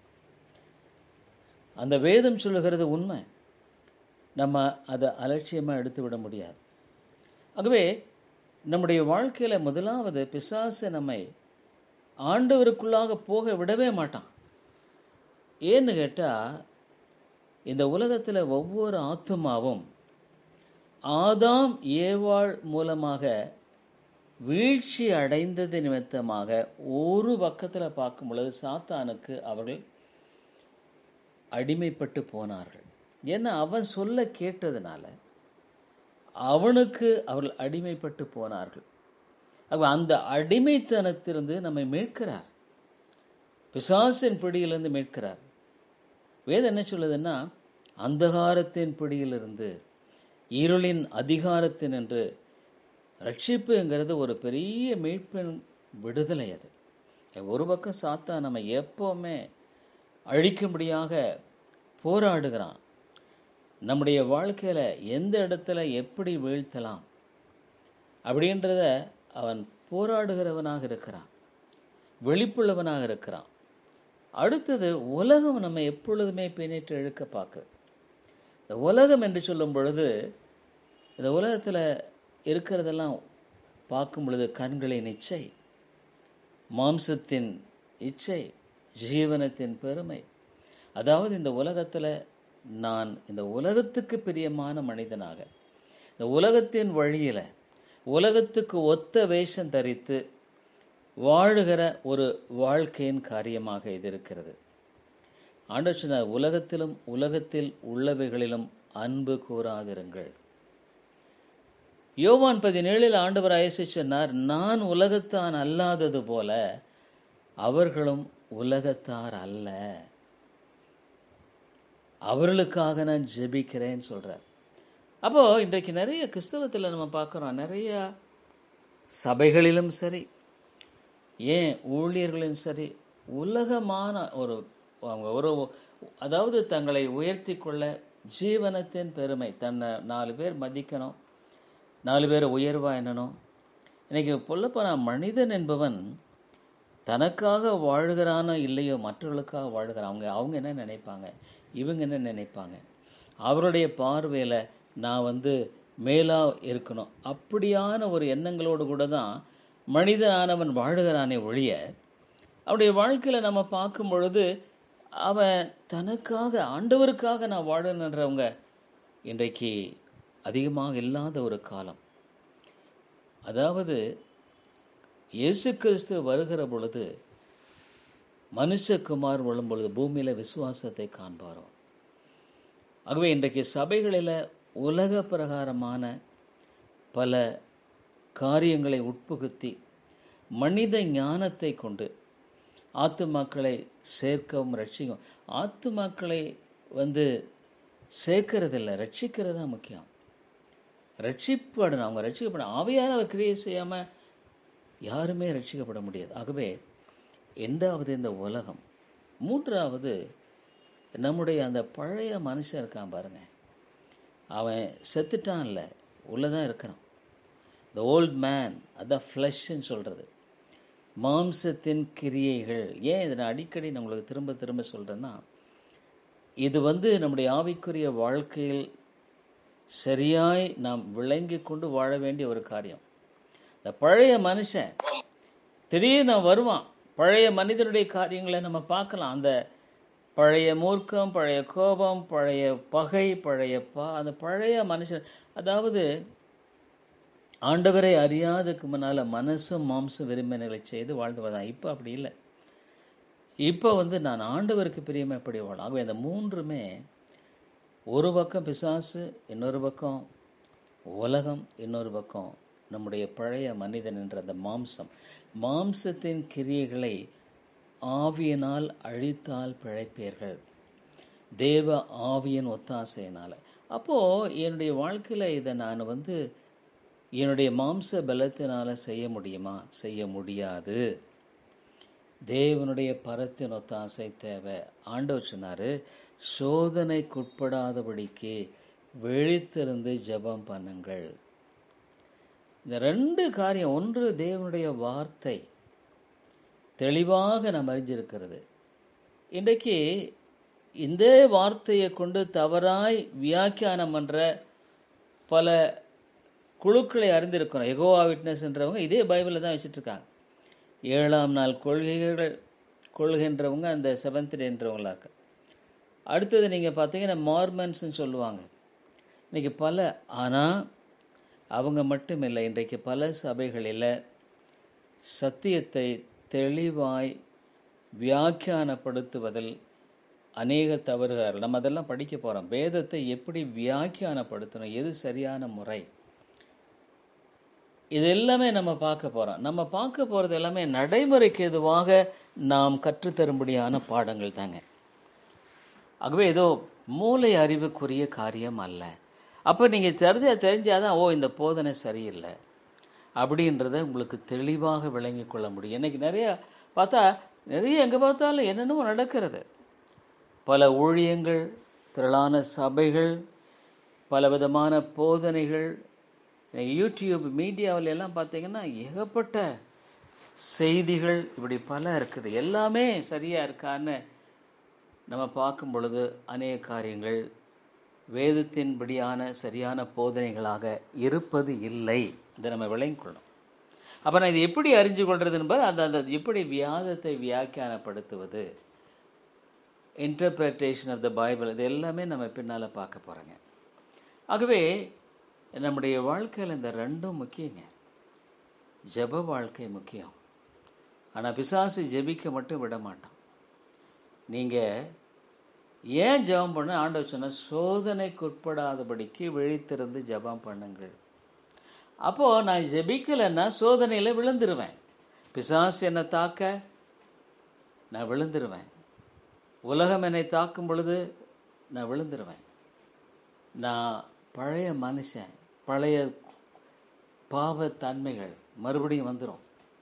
அந்த வேதம் சொல்லுகிறது உண்மை நம்ம அதை அலட்சியமாக எடுத்து விட முடியாது ஆகவே நம்முடைய வாழ்க்கையில் முதலாவது பிசாசு நம்மை ஆண்டவருக்குள்ளாக போக விடவே மாட்டான் ஏன்னு கேட்டால் இந்த உலகத்தில் ஒவ்வொரு ஆத்துமாவும் ஆதாம் ஏவாள் மூலமாக வீழ்ச்சி அடைந்தது நிமித்தமாக ஒரு பக்கத்தில் பார்க்கும் பொழுது சாத்தானுக்கு அவர்கள் அடிமைப்பட்டு போனார்கள் ஏன்னா அவன் சொல்ல கேட்டதுனால அவனுக்கு அவர்கள் அடிமைப்பட்டு போனார்கள் அவ அந்த அடிமைத்தனத்திலிருந்து நம்மை மீட்கிறார் பிசாசின் பிடியிலிருந்து மீட்கிறார் வேதம் என்ன சொல்லுதுன்னா அந்தகாரத்தின் பிடியிலிருந்து இருளின் அதிகாரத்தின் என்று ரட்சிப்புங்கிறது ஒரு பெரிய மீட்பின் விடுதலை அது ஒரு பக்கம் சாத்தா நம்ம எப்போவுமே அழிக்கும்படியாக போராடுகிறான் நம்முடைய வாழ்க்கையில் எந்த இடத்துல எப்படி வீழ்த்தலாம் அப்படின்றத அவன் போராடுகிறவனாக இருக்கிறான் வெளிப்புள்ளவனாக இருக்கிறான் அடுத்தது உலகம் நம்ம எப்பொழுதுமே பின்னிட்டு இழுக்க பார்க்குது இந்த உலகம் என்று சொல்லும் பொழுது இந்த உலகத்தில் இருக்கிறதெல்லாம் பார்க்கும் பொழுது கண்களின் இச்சை மாம்சத்தின் இச்சை ஜீவனத்தின் பெருமை அதாவது இந்த உலகத்தில் நான் இந்த உலகத்துக்கு பிரியமான மனிதனாக இந்த உலகத்தின் வழியில் உலகத்துக்கு ஒத்த வேஷம் தரித்து வாழுகிற ஒரு வாழ்க்கையின் காரியமாக இது இருக்கிறது ஆண்டவர் சொன்னார் உலகத்திலும் உலகத்தில் உள்ளவைகளிலும் அன்பு கூறாதிருங்கள் யோவான் பதினேழில் ஆண்டவர் அயசு சொன்னார் நான் உலகத்தான் அல்லாதது போல அவர்களும் உலகத்தார் அல்ல அவர்களுக்காக நான் ஜெபிக்கிறேன்னு சொல்கிறார் அப்போது இன்றைக்கு நிறைய கிறிஸ்தவத்தில் நம்ம பார்க்குறோம் நிறைய சபைகளிலும் சரி ஏன் ஊழியர்களும் சரி உலகமான ஒரு அவங்க ஒரு அதாவது தங்களை உயர்த்தி கொள்ள ஜீவனத்தின் பெருமை தன்னை நாலு பேர் மதிக்கணும் நாலு பேர் உயர்வா எண்ணணும் இன்னைக்கு சொல்லப்போனால் மனிதன் என்பவன் தனக்காக வாழ்கிறானோ இல்லையோ மற்றவர்களுக்காக வாழ்கிறான் அவங்க அவங்க என்ன நினைப்பாங்க இவங்க என்ன நினைப்பாங்க அவருடைய பார்வையில் நான் வந்து மேலா இருக்கணும் அப்படியான ஒரு எண்ணங்களோடு கூட தான் மனிதனானவன் வாழுகிறானே ஒழிய அவருடைய வாழ்க்கையில் நம்ம பார்க்கும் பொழுது அவன் தனக்காக ஆண்டவருக்காக நான் வாழணுன்றவங்க இன்றைக்கு அதிகமாக இல்லாத ஒரு காலம் அதாவது இயேசு கிறிஸ்து வருகிற பொழுது மனுஷகுமார் விழும் பொழுது பூமியில் விசுவாசத்தை காண்பாரோ ஆகவே இன்றைக்கு சபைகளில் உலக பிரகாரமான பல காரியங்களை உட்புகுத்தி மனித ஞானத்தை கொண்டு ஆத்துமாக்களை சேர்க்கவும் ரட்சிக்கும் ஆத்துமாக்களை வந்து சேர்க்கறதில்ல ரட்சிக்கிறது தான் முக்கியம் ரட்சிப்படணும் அவங்க ரட்சிக்கப்படணும் ஆவியானவர் கிரியை செய்யாமல் யாருமே ரட்சிக்கப்பட முடியாது ஆகவே எந்தாவது இந்த உலகம் மூன்றாவது நம்முடைய அந்த பழைய மனுஷன் இருக்கான் பாருங்க அவன் செத்துட்டான் இல்லை உள்ளதான் இருக்கிறான் த ஓல்ட் மேன் அதான் ஃப்ளஷ்ன்னு சொல்கிறது மாம்சத்தின் கிரியைகள் ஏன் இதை நான் அடிக்கடி நான் உங்களுக்கு திரும்ப திரும்ப சொல்கிறேன்னா இது வந்து நம்முடைய ஆவிக்குரிய வாழ்க்கையில் சரியாய் நாம் விளங்கி கொண்டு வாழ வேண்டிய ஒரு காரியம் இந்த பழைய மனுஷன் திடீர்னு நான் வருவான் பழைய மனிதனுடைய காரியங்களை நம்ம பார்க்கலாம் அந்த பழைய மூர்க்கம் பழைய கோபம் பழைய பகை பழைய பா அந்த பழைய மனுஷன் அதாவது ஆண்டவரை அறியாததுக்கு முன்னால் மனசும் மாம்சம் விரும்பினைகளை செய்து வாழ்ந்து வரதான் இப்போ அப்படி இல்லை இப்போ வந்து நான் ஆண்டவருக்கு பிரியமாக எப்படி வாழும் ஆகவே அந்த மூன்றுமே ஒரு பக்கம் பிசாசு இன்னொரு பக்கம் உலகம் இன்னொரு பக்கம் நம்முடைய பழைய மனிதன் என்ற அந்த மாம்சம் மாம்சத்தின் கிரியைகளை ஆவியினால் அழித்தால் பிழைப்பீர்கள் தேவ ஆவியின் ஒத்தாசையினால் அப்போது என்னுடைய வாழ்க்கையில் இதை நான் வந்து என்னுடைய மாம்ச பலத்தினால் செய்ய முடியுமா செய்ய முடியாது தேவனுடைய பரத்தின் ஒத்தாசை தேவை ஆண்டவர் சொன்னார் சோதனைக்குட்படாதபடிக்கு விழித்திருந்து ஜெபம் பண்ணுங்கள் இந்த ரெண்டு காரியம் ஒன்று தேவனுடைய வார்த்தை தெளிவாக நாம் அறிஞ்சிருக்கிறது இன்றைக்கு இந்த வார்த்தையை கொண்டு தவறாய் வியாக்கியானம் பண்ணுற பல குழுக்களை அறிந்திருக்கிறோம் எகோவா விட்னஸ்ன்றவங்க இதே பைபிளில் தான் வச்சுட்ருக்காங்க ஏழாம் நாள் கொள்கைகள் கொள்கின்றவங்க அந்த செவன்த் டேன்றவங்களா இருக்க அடுத்தது நீங்கள் பார்த்தீங்கன்னா மார்மன்ஸ்ன்னு சொல்லுவாங்க இன்றைக்கி பல ஆனால் அவங்க மட்டும் இல்லை இன்றைக்கு பல சபைகளில் சத்தியத்தை தெளிவாய் வியாக்கியானப்படுத்துவதில் அநேக தவறுகிறார்கள் நம்ம அதெல்லாம் படிக்க போகிறோம் வேதத்தை எப்படி வியாக்கியானப்படுத்தணும் எது சரியான முறை இது எல்லாமே நம்ம பார்க்க போகிறோம் நம்ம பார்க்க போகிறது எல்லாமே நடைமுறைக்கு எதுவாக நாம் கற்றுத்தரும்படியான பாடங்கள் தாங்க ஆகவே ஏதோ மூளை அறிவுக்குரிய காரியம் அல்ல அப்போ நீங்கள் தெரிஞ்ச தெரிஞ்சாதான் ஓ இந்த போதனை சரியில்லை அப்படின்றத உங்களுக்கு தெளிவாக விளங்கி கொள்ள முடியும் இன்றைக்கி நிறைய பார்த்தா நிறைய எங்கே பார்த்தாலும் என்னென்னமோ நடக்கிறது பல ஊழியங்கள் திரளான சபைகள் பல விதமான போதனைகள் யூடியூப் மீடியாவில் எல்லாம் பார்த்தீங்கன்னா ஏகப்பட்ட செய்திகள் இப்படி பல இருக்குது எல்லாமே சரியாக இருக்கான்னு நம்ம பார்க்கும் பொழுது அநேக காரியங்கள் வேதத்தின்படியான சரியான போதனைகளாக இருப்பது இல்லை இதை நம்ம விளங்கிக்கொள்ளணும் அப்போ நான் இது எப்படி அறிஞ்சு கொள்வது என்பது அந்த அந்த எப்படி வியாதத்தை வியாக்கியானப்படுத்துவது இன்டர்பிரட்டேஷன் ஆஃப் த பைபிள் இது எல்லாமே நம்ம பின்னால் பார்க்க போகிறோங்க ஆகவே நம்முடைய வாழ்க்கையில் இந்த ரெண்டும் முக்கியங்க ஜெப வாழ்க்கை முக்கியம் ஆனால் பிசாசு ஜெபிக்க மட்டும் விட மாட்டான் நீங்கள் ஏன் ஜெபம் பண்ண ஆண்டவர் சொன்ன சோதனைக்குட்படாதபடிக்கு விழித்திருந்து ஜெபம் பண்ணுங்கள் அப்போது நான் ஜெபிக்கலைன்னா சோதனையில் விழுந்துருவேன் பிசாசு என்னை தாக்க நான் விழுந்துருவேன் உலகம் என்னை தாக்கும் பொழுது நான் விழுந்துருவேன் நான் பழைய மனுஷன் பழைய பாவத்தன்மைகள் மறுபடியும் வந்துடும்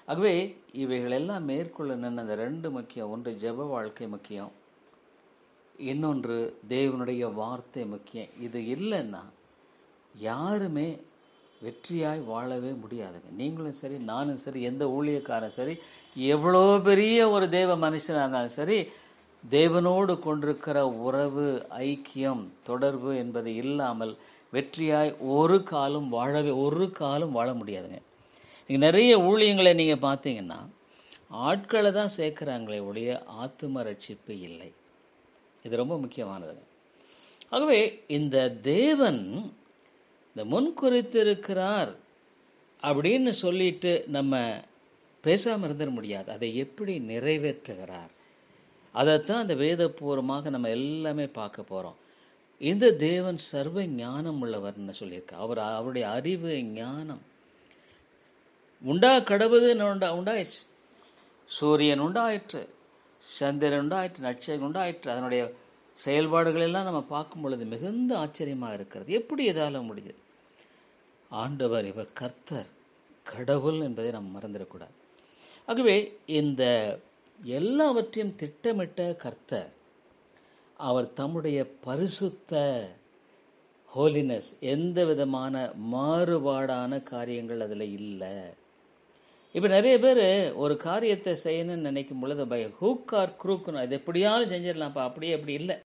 ஆகவே இவைகளெல்லாம் மேற்கொள்ளணும்னு அந்த ரெண்டு முக்கியம் ஒன்று ஜெப வாழ்க்கை முக்கியம் இன்னொன்று தேவனுடைய வார்த்தை முக்கியம் இது இல்லைன்னா யாருமே வெற்றியாய் வாழவே முடியாதுங்க நீங்களும் சரி நானும் சரி எந்த ஊழியக்காரன் சரி எவ்வளோ பெரிய ஒரு தேவ மனுஷனாக இருந்தாலும் சரி தேவனோடு கொண்டிருக்கிற உறவு ஐக்கியம் தொடர்பு என்பது இல்லாமல் வெற்றியாய் ஒரு காலம் வாழவே ஒரு காலம் வாழ முடியாதுங்க நீங்கள் நிறைய ஊழியங்களை நீங்கள் பார்த்தீங்கன்னா ஆட்களை தான் சேர்க்குறாங்களே ஒழிய ஆத்தும ரட்சிப்பு இல்லை இது ரொம்ப முக்கியமானதுங்க ஆகவே இந்த தேவன் இந்த முன்குறித்திருக்கிறார் அப்படின்னு சொல்லிட்டு நம்ம பேசாமல் இருந்துட முடியாது அதை எப்படி நிறைவேற்றுகிறார் அதைத்தான் அந்த வேதபூர்வமாக நம்ம எல்லாமே பார்க்க போகிறோம் இந்த தேவன் சர்வ ஞானம் உள்ளவர்னு சொல்லியிருக்கார் அவர் அவருடைய அறிவு ஞானம் உண்டா கடவுதுன்னு உண்டா உண்டாயிடுச்சு சூரியன் உண்டாயிற்று சந்திரன் உண்டாயிற்று நட்சத்திரம் உண்டாயிற்று அதனுடைய செயல்பாடுகள் எல்லாம் நம்ம பார்க்கும் பொழுது மிகுந்த ஆச்சரியமாக இருக்கிறது எப்படி எதால முடியுது ஆண்டவர் இவர் கர்த்தர் கடவுள் என்பதை நாம் மறந்துடக்கூடாது ஆகவே இந்த எல்லாவற்றையும் திட்டமிட்ட கர்த்தர் அவர் தம்முடைய பரிசுத்த ஹோலினஸ் எந்த விதமான மாறுபாடான காரியங்கள் அதில் இல்லை இப்போ நிறைய பேர் ஒரு காரியத்தை செய்யணும்னு நினைக்கும் பொழுது பை ஹூக் ஆர் குரூக்குன்னு அது எப்படியாலும் செஞ்சிடலாம்ப்பா அப்படியே அப்படி இல்லை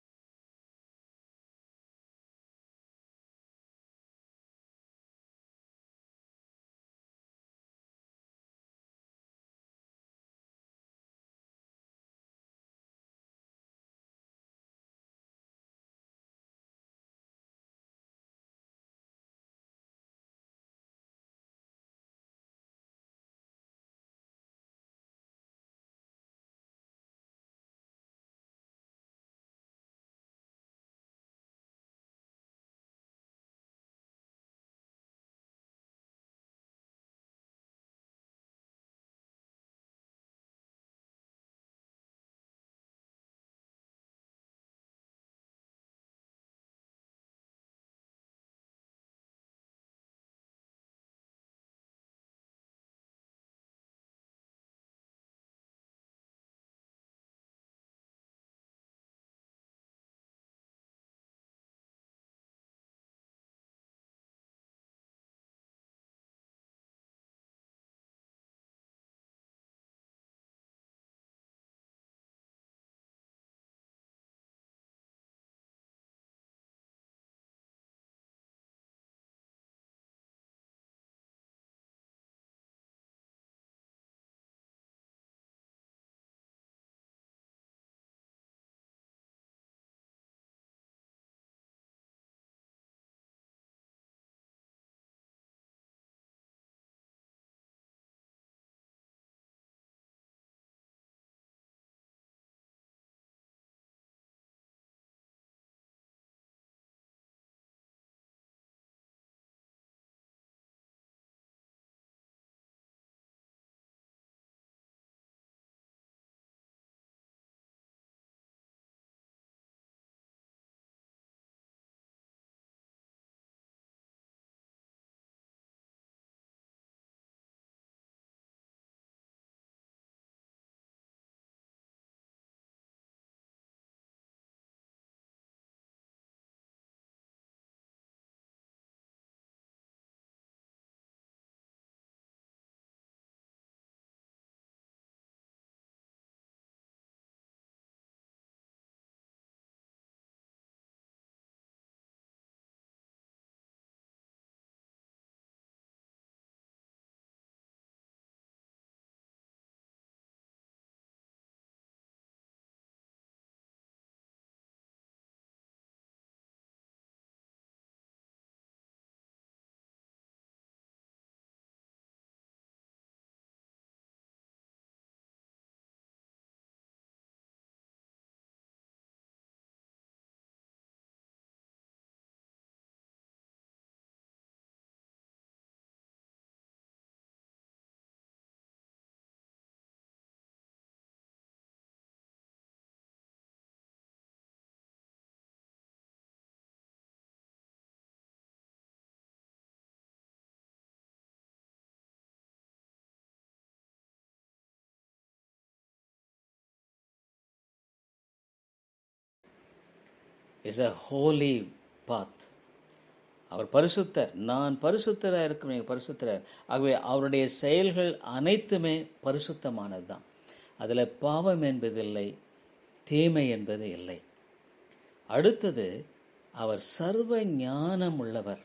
இஸ் அ ஹோலி பாத் அவர் பரிசுத்தர் நான் பரிசுத்தராக இருக்கிறேன் நீங்கள் பரிசுத்தராக ஆகவே அவருடைய செயல்கள் அனைத்துமே பரிசுத்தமானது தான் அதில் பாவம் என்பதில்லை தீமை என்பது இல்லை அடுத்தது அவர் சர்வ ஞானம் உள்ளவர்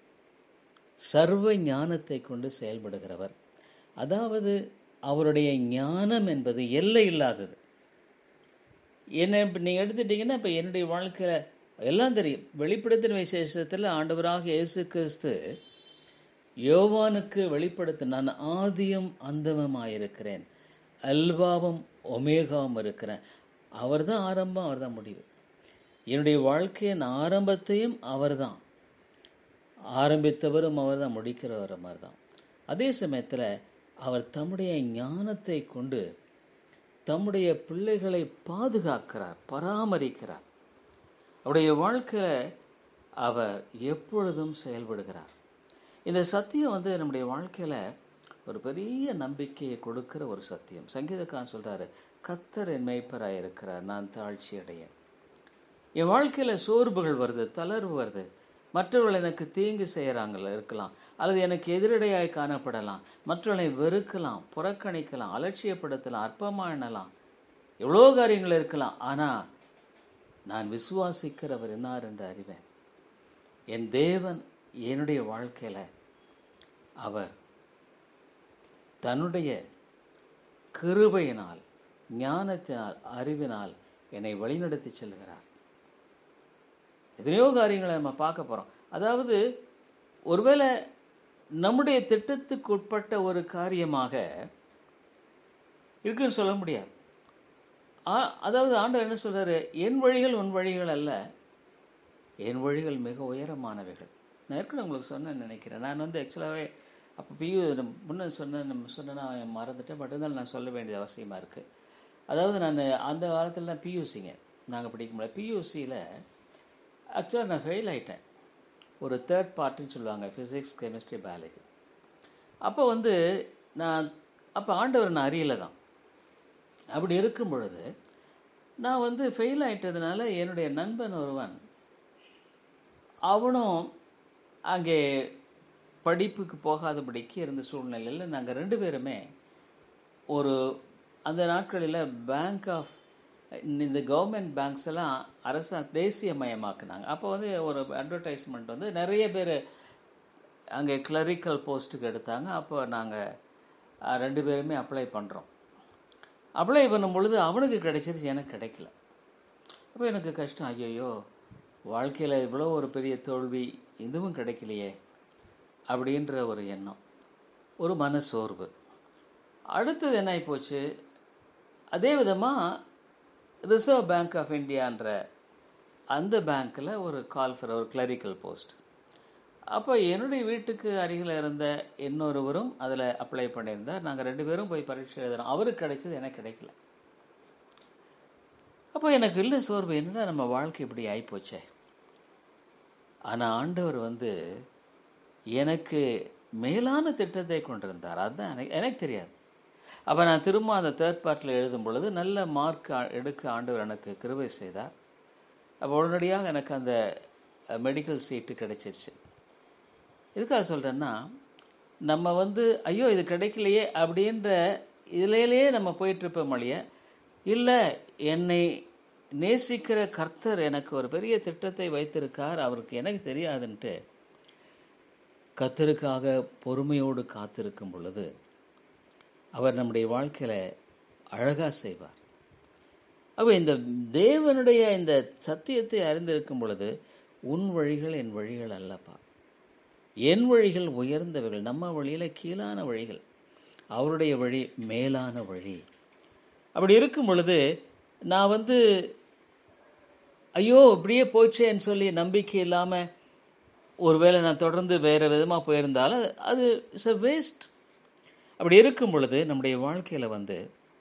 சர்வ ஞானத்தை கொண்டு செயல்படுகிறவர் அதாவது அவருடைய ஞானம் என்பது எல்லை இல்லாதது என்ன இப்போ நீங்கள் எடுத்துட்டிங்கன்னா இப்போ என்னுடைய வாழ்க்கையில் எல்லாம் தெரியும் வெளிப்படுத்தின விசேஷத்தில் ஆண்டவராக இயேசு கிறிஸ்து யோவானுக்கு வெளிப்படுத்த நான் ஆதியும் அந்தமுமாயிருக்கிறேன் அல்வாவும் ஒமேகாவும் இருக்கிறேன் அவர் தான் ஆரம்பம் அவர் தான் முடிவு என்னுடைய வாழ்க்கையின் ஆரம்பத்தையும் அவர் தான் ஆரம்பித்தவரும் அவர் தான் முடிக்கிறவரும் அவர் தான் அதே சமயத்தில் அவர் தம்முடைய ஞானத்தை கொண்டு தம்முடைய பிள்ளைகளை பாதுகாக்கிறார் பராமரிக்கிறார் அவருடைய வாழ்க்கையில் அவர் எப்பொழுதும் செயல்படுகிறார் இந்த சத்தியம் வந்து நம்முடைய வாழ்க்கையில் ஒரு பெரிய நம்பிக்கையை கொடுக்கிற ஒரு சத்தியம் சங்கீதக்காரன் சொல்கிறாரு கத்தர் என் மெய்ப்பராக இருக்கிறார் நான் தாழ்ச்சி அடையேன் என் வாழ்க்கையில் சோர்வுகள் வருது தளர்வு வருது மற்றவர்கள் எனக்கு தீங்கு செய்கிறாங்கள இருக்கலாம் அல்லது எனக்கு எதிரடையாய் காணப்படலாம் மற்றவர்களை வெறுக்கலாம் புறக்கணிக்கலாம் அலட்சியப்படுத்தலாம் அற்பமாக எண்ணலாம் எவ்வளோ காரியங்கள் இருக்கலாம் ஆனால் நான் விசுவாசிக்கிறவர் என்னார் என்று அறிவேன் என் தேவன் என்னுடைய வாழ்க்கையில் அவர் தன்னுடைய கிருபையினால் ஞானத்தினால் அறிவினால் என்னை வழிநடத்தி செல்கிறார் எத்தனையோ காரியங்களை நம்ம பார்க்க போகிறோம் அதாவது ஒருவேளை நம்முடைய திட்டத்துக்கு உட்பட்ட ஒரு காரியமாக இருக்குன்னு சொல்ல முடியாது அதாவது ஆண்டவர் என்ன சொல்கிறாரு என் வழிகள் உன் வழிகள் அல்ல என் வழிகள் மிக உயரமானவைகள் நான் ஏற்கனவே உங்களுக்கு சொன்னேன்னு நினைக்கிறேன் நான் வந்து ஆக்சுவலாகவே அப்போ பியூ முன்ன சொன்ன நம்ம சொன்னா மறந்துட்டேன் பட் இருந்தாலும் நான் சொல்ல வேண்டியது அவசியமாக இருக்குது அதாவது நான் அந்த காலத்துலலாம் பியூசிங்க நாங்கள் படிக்க முடியாது பியூசியில் ஆக்சுவலாக நான் ஃபெயில் ஆகிட்டேன் ஒரு தேர்ட் பார்ட்டுன்னு சொல்லுவாங்க ஃபிசிக்ஸ் கெமிஸ்ட்ரி பயாலஜி அப்போ வந்து நான் அப்போ ஆண்டவர் நான் அறியலை தான் அப்படி இருக்கும் பொழுது நான் வந்து ஃபெயில் ஆகிட்டதுனால என்னுடைய நண்பன் ஒருவன் அவனும் அங்கே படிப்புக்கு போகாதபடிக்கு இருந்த சூழ்நிலையில் நாங்கள் ரெண்டு பேருமே ஒரு அந்த நாட்களில் பேங்க் ஆஃப் இந்த கவர்மெண்ட் பேங்க்ஸ் எல்லாம் அரசா தேசியமயமாக்குனாங்க அப்போ வந்து ஒரு அட்வர்டைஸ்மெண்ட் வந்து நிறைய பேர் அங்கே கிளரிக்கல் போஸ்ட்டுக்கு எடுத்தாங்க அப்போ நாங்கள் ரெண்டு பேருமே அப்ளை பண்ணுறோம் அப்ளை பண்ணும் பொழுது அவனுக்கு கிடைச்சிருச்சு எனக்கு கிடைக்கல அப்போ எனக்கு கஷ்டம் ஐயோ வாழ்க்கையில் இவ்வளோ ஒரு பெரிய தோல்வி இதுவும் கிடைக்கலையே அப்படின்ற ஒரு எண்ணம் ஒரு மன சோர்வு அடுத்தது என்ன ஆகிப்போச்சு அதே விதமாக ரிசர்வ் பேங்க் ஆஃப் இந்தியான்ற அந்த பேங்க்கில் ஒரு கால் ஃபார் ஒரு கிளரிக்கல் போஸ்ட் அப்போ என்னுடைய வீட்டுக்கு அருகில் இருந்த இன்னொருவரும் அதில் அப்ளை பண்ணியிருந்தார் நாங்கள் ரெண்டு பேரும் போய் பரீட்சை எழுதுகிறோம் அவருக்கு கிடைச்சது எனக்கு கிடைக்கல அப்போ எனக்கு இல்லை சோர்வு என்னன்னா நம்ம வாழ்க்கை இப்படி ஆகிப்போச்சே ஆனால் ஆண்டவர் வந்து எனக்கு மேலான திட்டத்தை கொண்டிருந்தார் அதுதான் எனக்கு எனக்கு தெரியாது அப்போ நான் திரும்ப அந்த தேர்ட் பார்ட்டில் எழுதும் பொழுது நல்ல மார்க் எடுக்க ஆண்டவர் எனக்கு கிருபை செய்தார் அப்போ உடனடியாக எனக்கு அந்த மெடிக்கல் சீட்டு கிடைச்சிருச்சு எதுக்காக சொல்கிறேன்னா நம்ம வந்து ஐயோ இது கிடைக்கலையே அப்படின்ற இதிலேயே நம்ம போயிட்டுருப்போம் மொழிய இல்லை என்னை நேசிக்கிற கர்த்தர் எனக்கு ஒரு பெரிய திட்டத்தை வைத்திருக்கார் அவருக்கு எனக்கு தெரியாதுன்ட்டு கத்தருக்காக பொறுமையோடு காத்திருக்கும் பொழுது அவர் நம்முடைய வாழ்க்கையில் அழகாக செய்வார் அப்போ இந்த தேவனுடைய இந்த சத்தியத்தை அறிந்திருக்கும் பொழுது உன் வழிகள் என் வழிகள் அல்லப்பா என் வழிகள் உயர்ந்தவர்கள் நம்ம வழியில் கீழான வழிகள் அவருடைய வழி மேலான வழி அப்படி இருக்கும் பொழுது நான் வந்து ஐயோ இப்படியே போச்சேன்னு சொல்லி நம்பிக்கை இல்லாமல் ஒருவேளை நான் தொடர்ந்து வேறு விதமாக போயிருந்தாலும் அது இட்ஸ் அ வேஸ்ட் அப்படி இருக்கும் பொழுது நம்முடைய வாழ்க்கையில் வந்து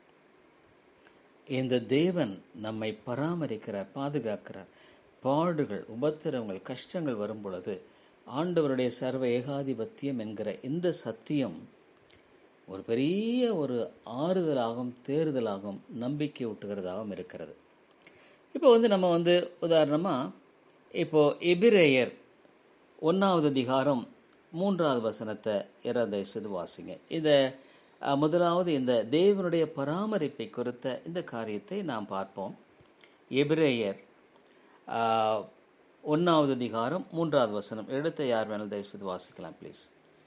இந்த தேவன் நம்மை பராமரிக்கிறார் பாதுகாக்கிறார் பாடுகள் உபத்திரங்கள் கஷ்டங்கள் வரும் பொழுது ஆண்டவருடைய சர்வ ஏகாதிபத்தியம் என்கிற இந்த சத்தியம் ஒரு பெரிய ஒரு ஆறுதலாகவும் தேறுதலாகவும் நம்பிக்கை ஊட்டுகிறதாகவும் இருக்கிறது இப்போ வந்து நம்ம வந்து உதாரணமாக இப்போ எபிரேயர் ஒன்றாவது அதிகாரம் மூன்றாவது வசனத்தை இறந்த செய்து வாசிங்க இதை அஹ், முதலாவது இந்த தேவனுடைய பராமரிப்பை குறித்த இந்த காரியத்தை நாம் பார்ப்போம் எபிரேயர் அஹ், ஒன்றாவது அதிகாரம் மூன்றாவது வசனம் எடுத்த யார் வேணாலும் தயவு செய்து வாசிக்கலாம் ப்ளீஸ்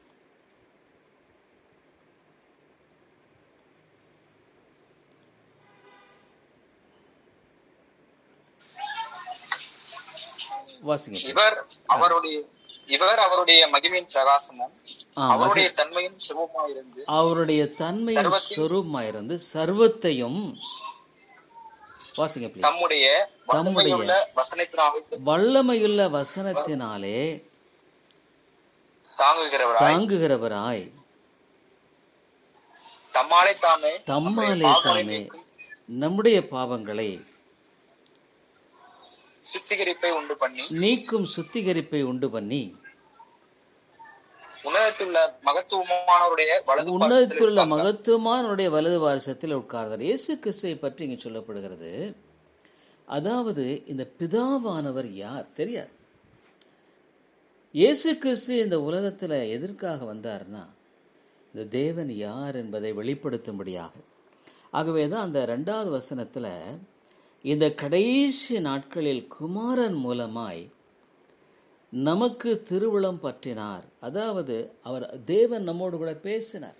வாசிங்க please. இவர் அவருடைய இவர் அவருடைய மகிமையின் பிரகாசமும் ஆ, அவருடைய தன்மையின் சிவமாயிருந்து அவருடைய தன்மையின் சொரூபமாயிருந்து சர்வத்தையும் வாசிங்க ப்ளீஸ் தம்முடைய வல்லமையுள்ள வசனத்தினால் வல்லமையுள்ள வசனத்தினாலே தாங்குகிறவராய் தாங்குகிறவராய் தம்மாலே தாமே தம்மாலே தாமே நம்முடைய பாவங்களை சுத்திகரிப்பை உண்டு பண்ணி நீக்கும் சுத்திகரிப்பை உண்டு பண்ணி உன்னதத்துள்ள மகத்துவமானவருடைய வலது உன்னதத்துள்ள மகத்துவமானுடைய வலது வாரிசத்தில் உட்கார்ந்தார் இயேசு கிறிஸ்துவை பற்றி இங்கே சொல்லப்படுகிறது அதாவது இந்த பிதாவானவர் யார் தெரியாது இயேசு கிறிஸ்து இந்த உலகத்தில் எதற்காக வந்தார்னா இந்த தேவன் யார் என்பதை வெளிப்படுத்தும்படியாக ஆகவே தான் அந்த ரெண்டாவது வசனத்தில் இந்த கடைசி நாட்களில் குமாரன் மூலமாய் நமக்கு திருவுளம் பற்றினார் அதாவது அவர் தேவன் நம்மோடு கூட பேசினார்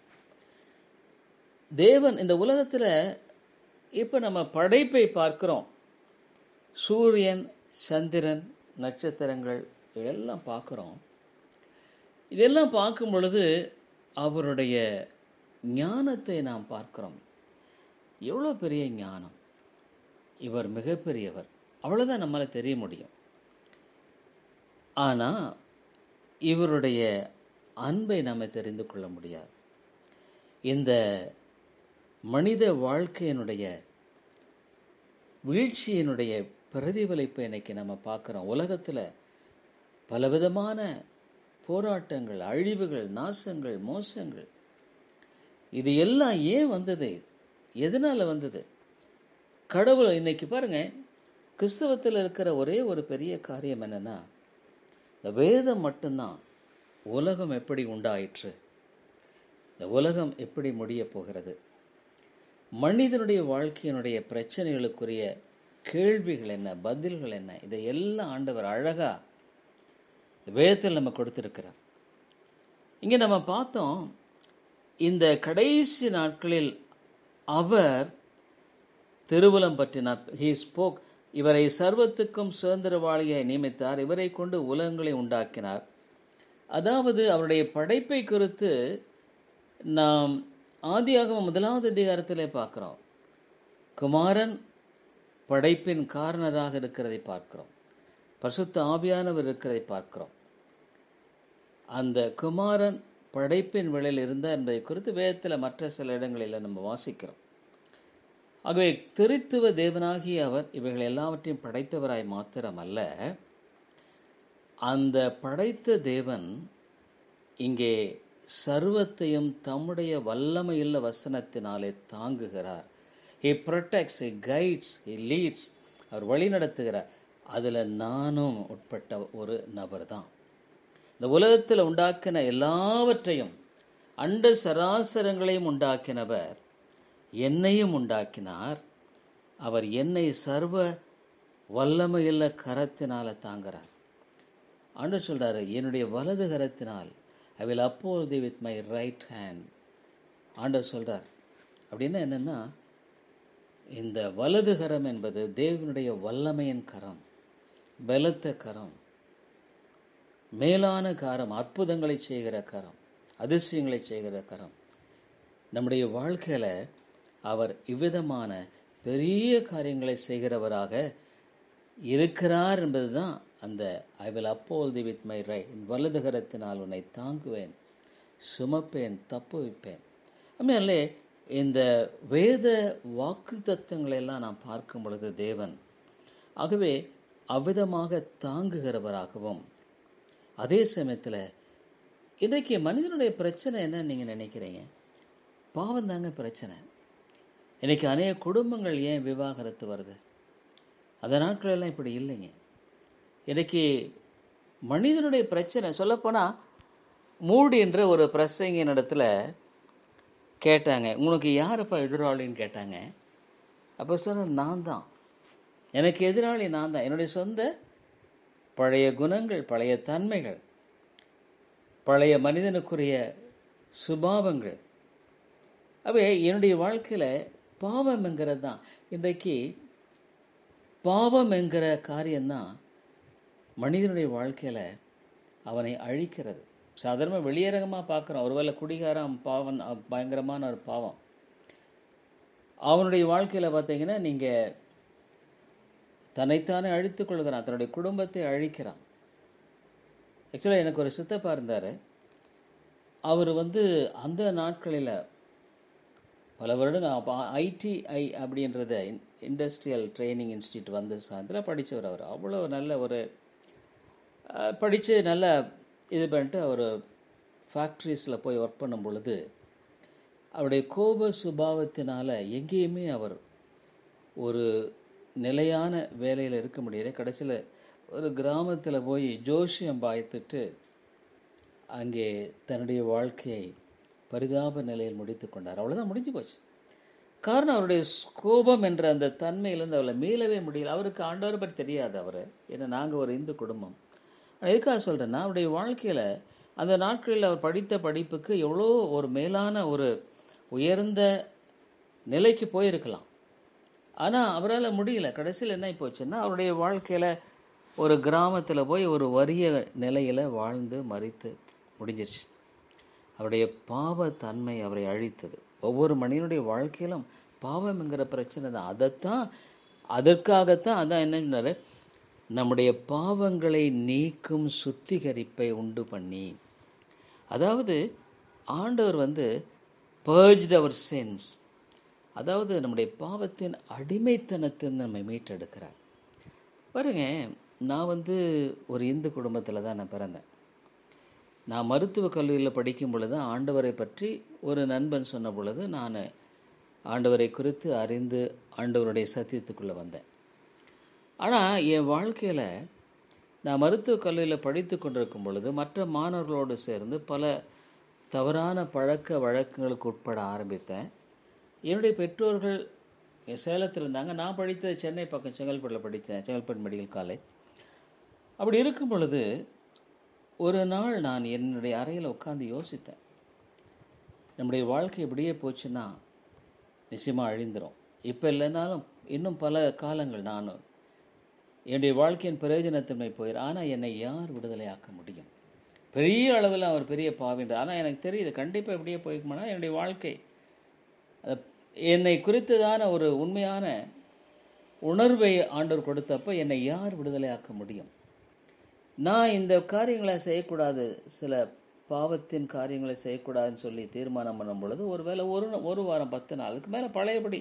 தேவன் இந்த உலகத்தில் இப்போ நம்ம படைப்பை பார்க்கிறோம் சூரியன் சந்திரன் நட்சத்திரங்கள் இதெல்லாம் பார்க்குறோம் இதெல்லாம் பார்க்கும் பொழுது அவருடைய ஞானத்தை நாம் பார்க்கிறோம் எவ்வளோ பெரிய ஞானம் இவர் மிகப்பெரியவர் அவ்வளோதான் நம்மளால் தெரிய முடியும் ஆனால் இவருடைய அன்பை நாம் தெரிந்து கொள்ள முடியாது இந்த மனித வாழ்க்கையினுடைய வீழ்ச்சியினுடைய பிரதிபலிப்பை இன்னைக்கு நம்ம பார்க்குறோம் உலகத்தில் பலவிதமான போராட்டங்கள் அழிவுகள் நாசங்கள் மோசங்கள் இது எல்லாம் ஏன் வந்தது எதனால் வந்தது கடவுள் இன்னைக்கு பாருங்க கிறிஸ்தவத்தில் இருக்கிற ஒரே ஒரு பெரிய காரியம் என்னன்னா இந்த வேதம் மட்டும்தான் உலகம் எப்படி உண்டாயிற்று இந்த உலகம் எப்படி முடியப் போகிறது மனிதனுடைய வாழ்க்கையினுடைய பிரச்சனைகளுக்குரிய கேள்விகள் என்ன பதில்கள் என்ன இதை எல்லாம் ஆண்டவர் அழகா இந்த வேதத்தில் நம்ம கொடுத்திருக்கிறார் இங்கே நம்ம பார்த்தோம் இந்த கடைசி நாட்களில் அவர் திருவுலம் பற்றினார் ஹீ ஸ்போக் இவரை சர்வத்துக்கும் சுதந்திரவாளியை நியமித்தார் இவரை கொண்டு உலகங்களை உண்டாக்கினார் அதாவது அவருடைய படைப்பை குறித்து நாம் ஆதியாகம முதலாவது அதிகாரத்திலே பார்க்கிறோம் குமாரன் படைப்பின் காரணராக இருக்கிறதை பார்க்கிறோம் பரிசுத்த ஆவியானவர் இருக்கிறதை பார்க்கிறோம் அந்த குமாரன் படைப்பின் விலையில் இருந்தார் என்பதை குறித்து வேதத்தில் மற்ற சில இடங்களில் நம்ம வாசிக்கிறோம் ஆகவே திருத்துவ தேவனாகிய அவர் இவைகள் எல்லாவற்றையும் படைத்தவராய் மாத்திரமல்ல அந்த படைத்த தேவன் இங்கே சர்வத்தையும் தம்முடைய வல்லமையுள்ள வசனத்தினாலே தாங்குகிறார் he protects he guides he leads அவர் வழி நடத்துகிறார் அதில் நானும் உட்பட்ட ஒரு நபர் தான் இந்த உலகத்தில் உண்டாக்கின எல்லாவற்றையும் அண்ட சராசரங்களையும் உண்டாக்கினவர் என்னையும் உண்டாக்கினார் அவர் என்னை சர்வ வல்லமையுள்ள கரத்தினால தாங்குறார் ஆண்டவர் சொல்றாரு என்னுடைய வலது கரத்தினால் I will uphold thee with my right hand ஆண்டவர் சொல்றார் அப்படின்னா என்னன்னா இந்த வலது கரம் என்பது தேவனுடைய வல்லமையின் கரம் பலத்த கரம் மேலான கரம் அற்புதங்களை செய்கிற கரம் அதிசயங்களை செய்கிற கரம் நம்முடைய வாழ்க்கையில் அவர் இவ்விதமான பெரிய காரியங்களை செய்கிறவராக இருக்கிறார் என்பதுதான் அந்த I will uphold thee with my right என் வலது கரத்தினால் உன்னை தாங்குவேன் சுமப்பேன் தப்புவிப்பேன் அதுமாதிரிலே இந்த வேத வாக்கு தத்துவங்களெல்லாம் நாம் பார்க்கும் பொழுது தேவன் ஆகவே அவ்விதமாக தாங்குகிறவராகவும் அதே சமயத்தில் இன்றைக்கு மனிதனுடைய பிரச்சனை என்னன்னு நீங்கள் நினைக்கிறீங்க பாவம் தாங்க பிரச்சனை இன்றைக்கி அநேக குடும்பங்கள் ஏன் விவாகரத்து வருது அந்த நாட்களெல்லாம் இப்படி இல்லைங்க இன்னைக்கு மனிதனுடைய பிரச்சனை சொல்லப்போனால் மூடி என்ற ஒரு பிரசங்கின் இடத்துல கேட்டாங்க உனக்கு யாரப்பா எதிராளின்னு கேட்டாங்க அப்போ சொன்ன நான் தான் எனக்கு எதிராளி நான் தான் என்னுடைய சொந்த பழைய குணங்கள் பழைய தன்மைகள் பழைய மனிதனுக்குரிய சுபாவங்கள் அவை என்னுடைய வாழ்க்கையில் பாவம் என்கிறது தான் இன்றைக்கு பாவம் என்கிற காரியம்தான் மனிதனுடைய வாழ்க்கையில் அவனை அழிக்கிறது சாதாரணமாக வெளியரங்கமாக பார்க்குறோம் ஒருவேளை குடிகாரம் பாவம் அ- பயங்கரமான ஒரு பாவம் அவனுடைய வாழ்க்கையில் பார்த்தீங்கன்னா நீங்கள் தன்னைத்தானே அழித்துக் கொள்கிறான் தன்னுடைய குடும்பத்தை அழிக்கிறான் ஆக்சுவலாக எனக்கு ஒரு சித்தப்பா இருந்தார் அவர் வந்து அந்த நாட்களில் பல வருடங்கள் ஐடிஐ அப்படின்றத இண்டஸ்ட்ரியல் ட்ரைனிங் இன்ஸ்டியூட் வந்து சாயந்தரம் படித்தவர் அவர் அவ்வளோ நல்ல ஒரு படித்து நல்லா இது பண்ணிட்டு அவர் ஃபேக்ட்ரிஸில் போய் ஒர்க் பண்ணும் பொழுது அவருடைய கோப சுபாவத்தினால் எங்கேயுமே அவர் ஒரு நிலையான வேலையில் இருக்க முடியல கடைசியில் ஒரு கிராமத்தில் போய் ஜோஷியம் பாய்த்துட்டு அங்கே தன்னுடைய வாழ்க்கையை பரிதாப நிலையில் முடித்து கொண்டார் அவ்வளோதான் முடிஞ்சு போச்சு காரணம் அவருடைய கோபம் என்ற அந்த தன்மையிலேருந்து அவளை மீளவே முடியல அவருக்கு ஆண்டவரை பற்றி தெரியாது அவர் ஏன்னா நாங்கள் ஒரு இந்து குடும்பம் நான் எதுக்காக சொல்கிறேன்னா அவருடைய வாழ்க்கையில் அந்த நாட்களில் அவர் படித்த படிப்புக்கு எவ்வளோ ஒரு மேலான ஒரு உயர்ந்த நிலைக்கு போயிருக்கலாம் ஆனால் அவரால் முடியல கடைசியில் என்ன போச்சுன்னா அவருடைய வாழ்க்கையில் ஒரு கிராமத்தில் போய் ஒரு வறிய நிலையில் வாழ்ந்து மறித்து முடிஞ்சிருச்சு அவருடைய பாவ தன்மை அவரை அழித்தது ஒவ்வொரு மனிதனுடைய வாழ்க்கையிலும் பாவம்ங்கிற பிரச்சனை தான் அதைத்தான் அதற்காகத்தான் அதான் என்ன சொன்னாரு நம்முடைய பாவங்களை நீக்கும் சுத்திகரிப்பை உண்டு பண்ணி அதாவது ஆண்டவர் வந்து பர்ஜ்ட் அவர் சென்ஸ் அதாவது நம்முடைய பாவத்தின் அடிமைத்தனத்தின் நம்மை மீட்டெடுக்கிறார் பாருங்க நான் வந்து ஒரு இந்து குடும்பத்தில் தான் நான் பிறந்தேன் நான் மருத்துவக் கல்லூரியில் படிக்கும் பொழுது ஆண்டவரை பற்றி ஒரு நண்பன் சொன்ன பொழுது நான் ஆண்டவரை குறித்து அறிந்து ஆண்டவருடைய சத்தியத்துக்குள்ளே வந்தேன் ஆனால் என் வாழ்க்கையில் நான் மருத்துவக் கல்லூரியில் படித்து கொண்டிருக்கும் பொழுது மற்ற மாணவர்களோடு சேர்ந்து பல தவறான பழக்க வழக்கங்களுக்கு உட்பட ஆரம்பித்தேன் என்னுடைய பெற்றோர்கள் என் சேலத்தில் இருந்தாங்க நான் படித்தது சென்னை பக்கம் செங்கல்பட்டில் படித்தேன் செங்கல்பட்டு மெடிக்கல் காலேஜ் அப்படி இருக்கும் பொழுது ஒரு நாள் நான் என்னுடைய அறையில் உட்காந்து யோசித்தேன் நம்முடைய வாழ்க்கை இப்படியே போச்சுன்னா நிச்சயமாக அழிந்துரும் இப்போ இல்லைனாலும் இன்னும் பல காலங்கள் நான் என்னுடைய வாழ்க்கையின் பிரயோஜனத்தன்மை போயிடும் ஆனால் என்னை யார் விடுதலையாக்க முடியும் பெரிய அளவில் அவர் பெரிய பாவின்ற ஆனால் எனக்கு தெரியுது கண்டிப்பாக இப்படியே போய்க்குமானா என்னுடைய வாழ்க்கை அது என்னை குறித்ததான ஒரு உண்மையான உணர்வை ஆண்டவர் கொடுத்தப்போ என்னை யார் விடுதலையாக்க முடியும் நான் இந்த காரியங்களை செய்யக்கூடாது சில பாவத்தின் காரியங்களை செய்யக்கூடாதுன்னு சொல்லி தீர்மானம் பண்ணும் பொழுது ஒருவேளை ஒரு ஒரு வாரம் பத்து நாள் அதுக்கு மேலே பழையபடி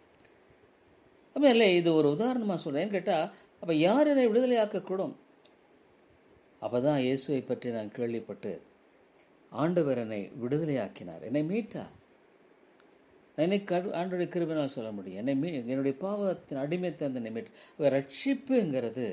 அப்போ இல்லை இது ஒரு உதாரணமாக சொல்கிறேன்னு கேட்டால் அப்போ யார் என்னை விடுதலையாக்கக்கூடும் அப்போ தான் இயேசுவை பற்றி நான் கேள்விப்பட்டு ஆண்டவர் என்னை விடுதலையாக்கினார் என்னை மீட்டார் நான் என்னை கடு ஆண்டுடைய கிருபினால் சொல்ல முடியும் என்னை மீ என்னுடைய பாவத்தின் அடிமைத்தை அந்த மீட் ரட்சிப்புங்கிறது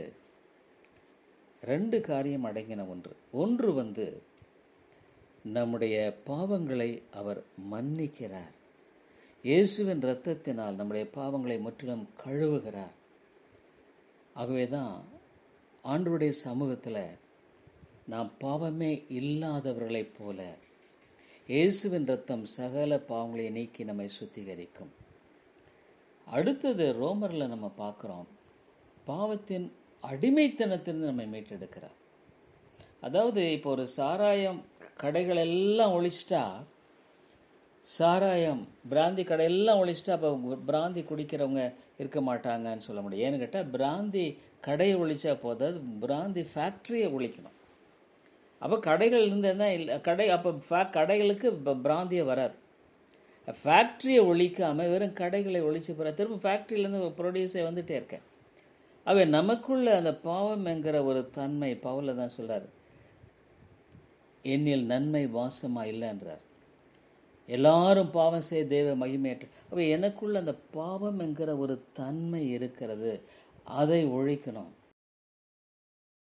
ரெண்டு காரியம் அடங்கின ஒன்று ஒன்று வந்து நம்முடைய பாவங்களை அவர் மன்னிக்கிறார் இயேசுவின் இரத்தத்தினால் நம்முடைய பாவங்களை முற்றிலும் கழுவுகிறார் ஆகவே தான் ஆண்டவருடைய சமூகத்தில் நாம் பாவமே இல்லாதவர்களைப் போல இயேசுவின் ரத்தம் சகல பாவங்களை நீக்கி நம்மை சுத்திகரிக்கும் அடுத்தது ரோமரில் நம்ம பார்க்குறோம் பாவத்தின் அடிமைத்தனத்திலிருந்து நம்மை மீட்டெடுக்கிறார் அதாவது இப்போ ஒரு சாராயம் கடைகள் எல்லாம் ஒழிச்சிட்டா சாராயம் பிராந்தி கடையெல்லாம் ஒழிச்சிட்டா அப்போ பிராந்தி குடிக்கிறவங்க இருக்க மாட்டாங்கன்னு சொல்ல முடியும் ஏன்னு கேட்டால் பிராந்தி கடையை ஒழிச்சா போதாது பிராந்தி ஃபேக்ட்ரியை ஒழிக்கணும் அப்போ கடைகள் இருந்ததுன்னா இல்லை கடை அப்போ ஃபே கடைகளுக்கு இப்போ பிராந்தியே வராது ஃபேக்ட்ரியை ஒழிக்காமல் வெறும் கடைகளை ஒழிச்சு போகிற திரும்ப ஃபேக்ட்ரியிலேருந்து ப்ரொடியூஸே வந்துகிட்டே இருக்கேன் அவை நமக்குள்ள அந்த பாவம் என்கிற ஒரு தன்மை பவுல தான் சொல்கிறார் என்னில் நன்மை வாசமாக இல்லைன்றார் எல்லாரும் பாவம் செய்ய தேவ மகிமையற்ற அப்போ எனக்குள்ள அந்த பாவம் என்கிற ஒரு தன்மை இருக்கிறது அதை ஒழிக்கணும்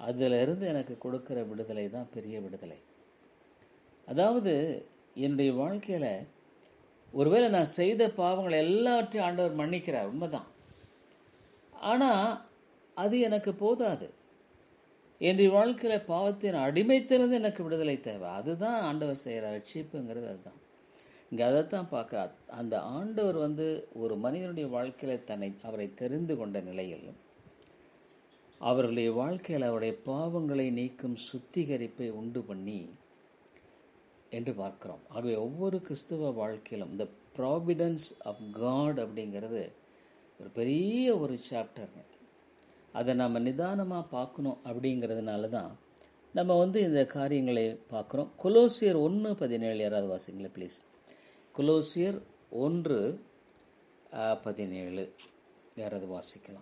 அதிலிருந்து எனக்கு கொடுக்கிற விடுதலை தான் பெரிய விடுதலை அதாவது என்னுடைய வாழ்க்கையில் ஒருவேளை நான் செய்த பாவங்களை எல்லாவற்றையும் ஆண்டவர் மன்னிக்கிறார் உண்மைதான் ஆனால் அது எனக்கு போதாது என்னுடைய வாழ்க்கையில் பாவத்தின் அடிமைத்திலிருந்து எனக்கு விடுதலை தேவை அதுதான் ஆண்டவர் செய்கிற ரட்சிப்புங்கிறது அதுதான் இங்கே அதைத்தான் பார்க்குறார் அந்த ஆண்டவர் வந்து ஒரு மனிதனுடைய வாழ்க்கையில் தன்னை அவரை தெரிந்து கொண்ட நிலையில் அவர்களுடைய வாழ்க்கையில் அவருடைய பாவங்களை நீக்கும் சுத்திகரிப்பை உண்டு பண்ணி என்று பார்க்கிறோம் ஆகவே ஒவ்வொரு கிறிஸ்துவ வாழ்க்கையிலும் இந்த ப்ராவிடன்ஸ் ஆஃப் காட் அப்படிங்கிறது ஒரு பெரிய ஒரு சாப்டருங்க அதை நம்ம நிதானமாக பார்க்கணும் அப்படிங்கிறதுனால தான் நம்ம வந்து இந்த காரியங்களை பார்க்குறோம் கொலோசியர் ஒன்று பதினேழு யாராவது வாசிங்களேன் ப்ளீஸ் கொலோசியர் ஒன்று அஹ், பதினேழு யாராவது வாசிக்கலாம்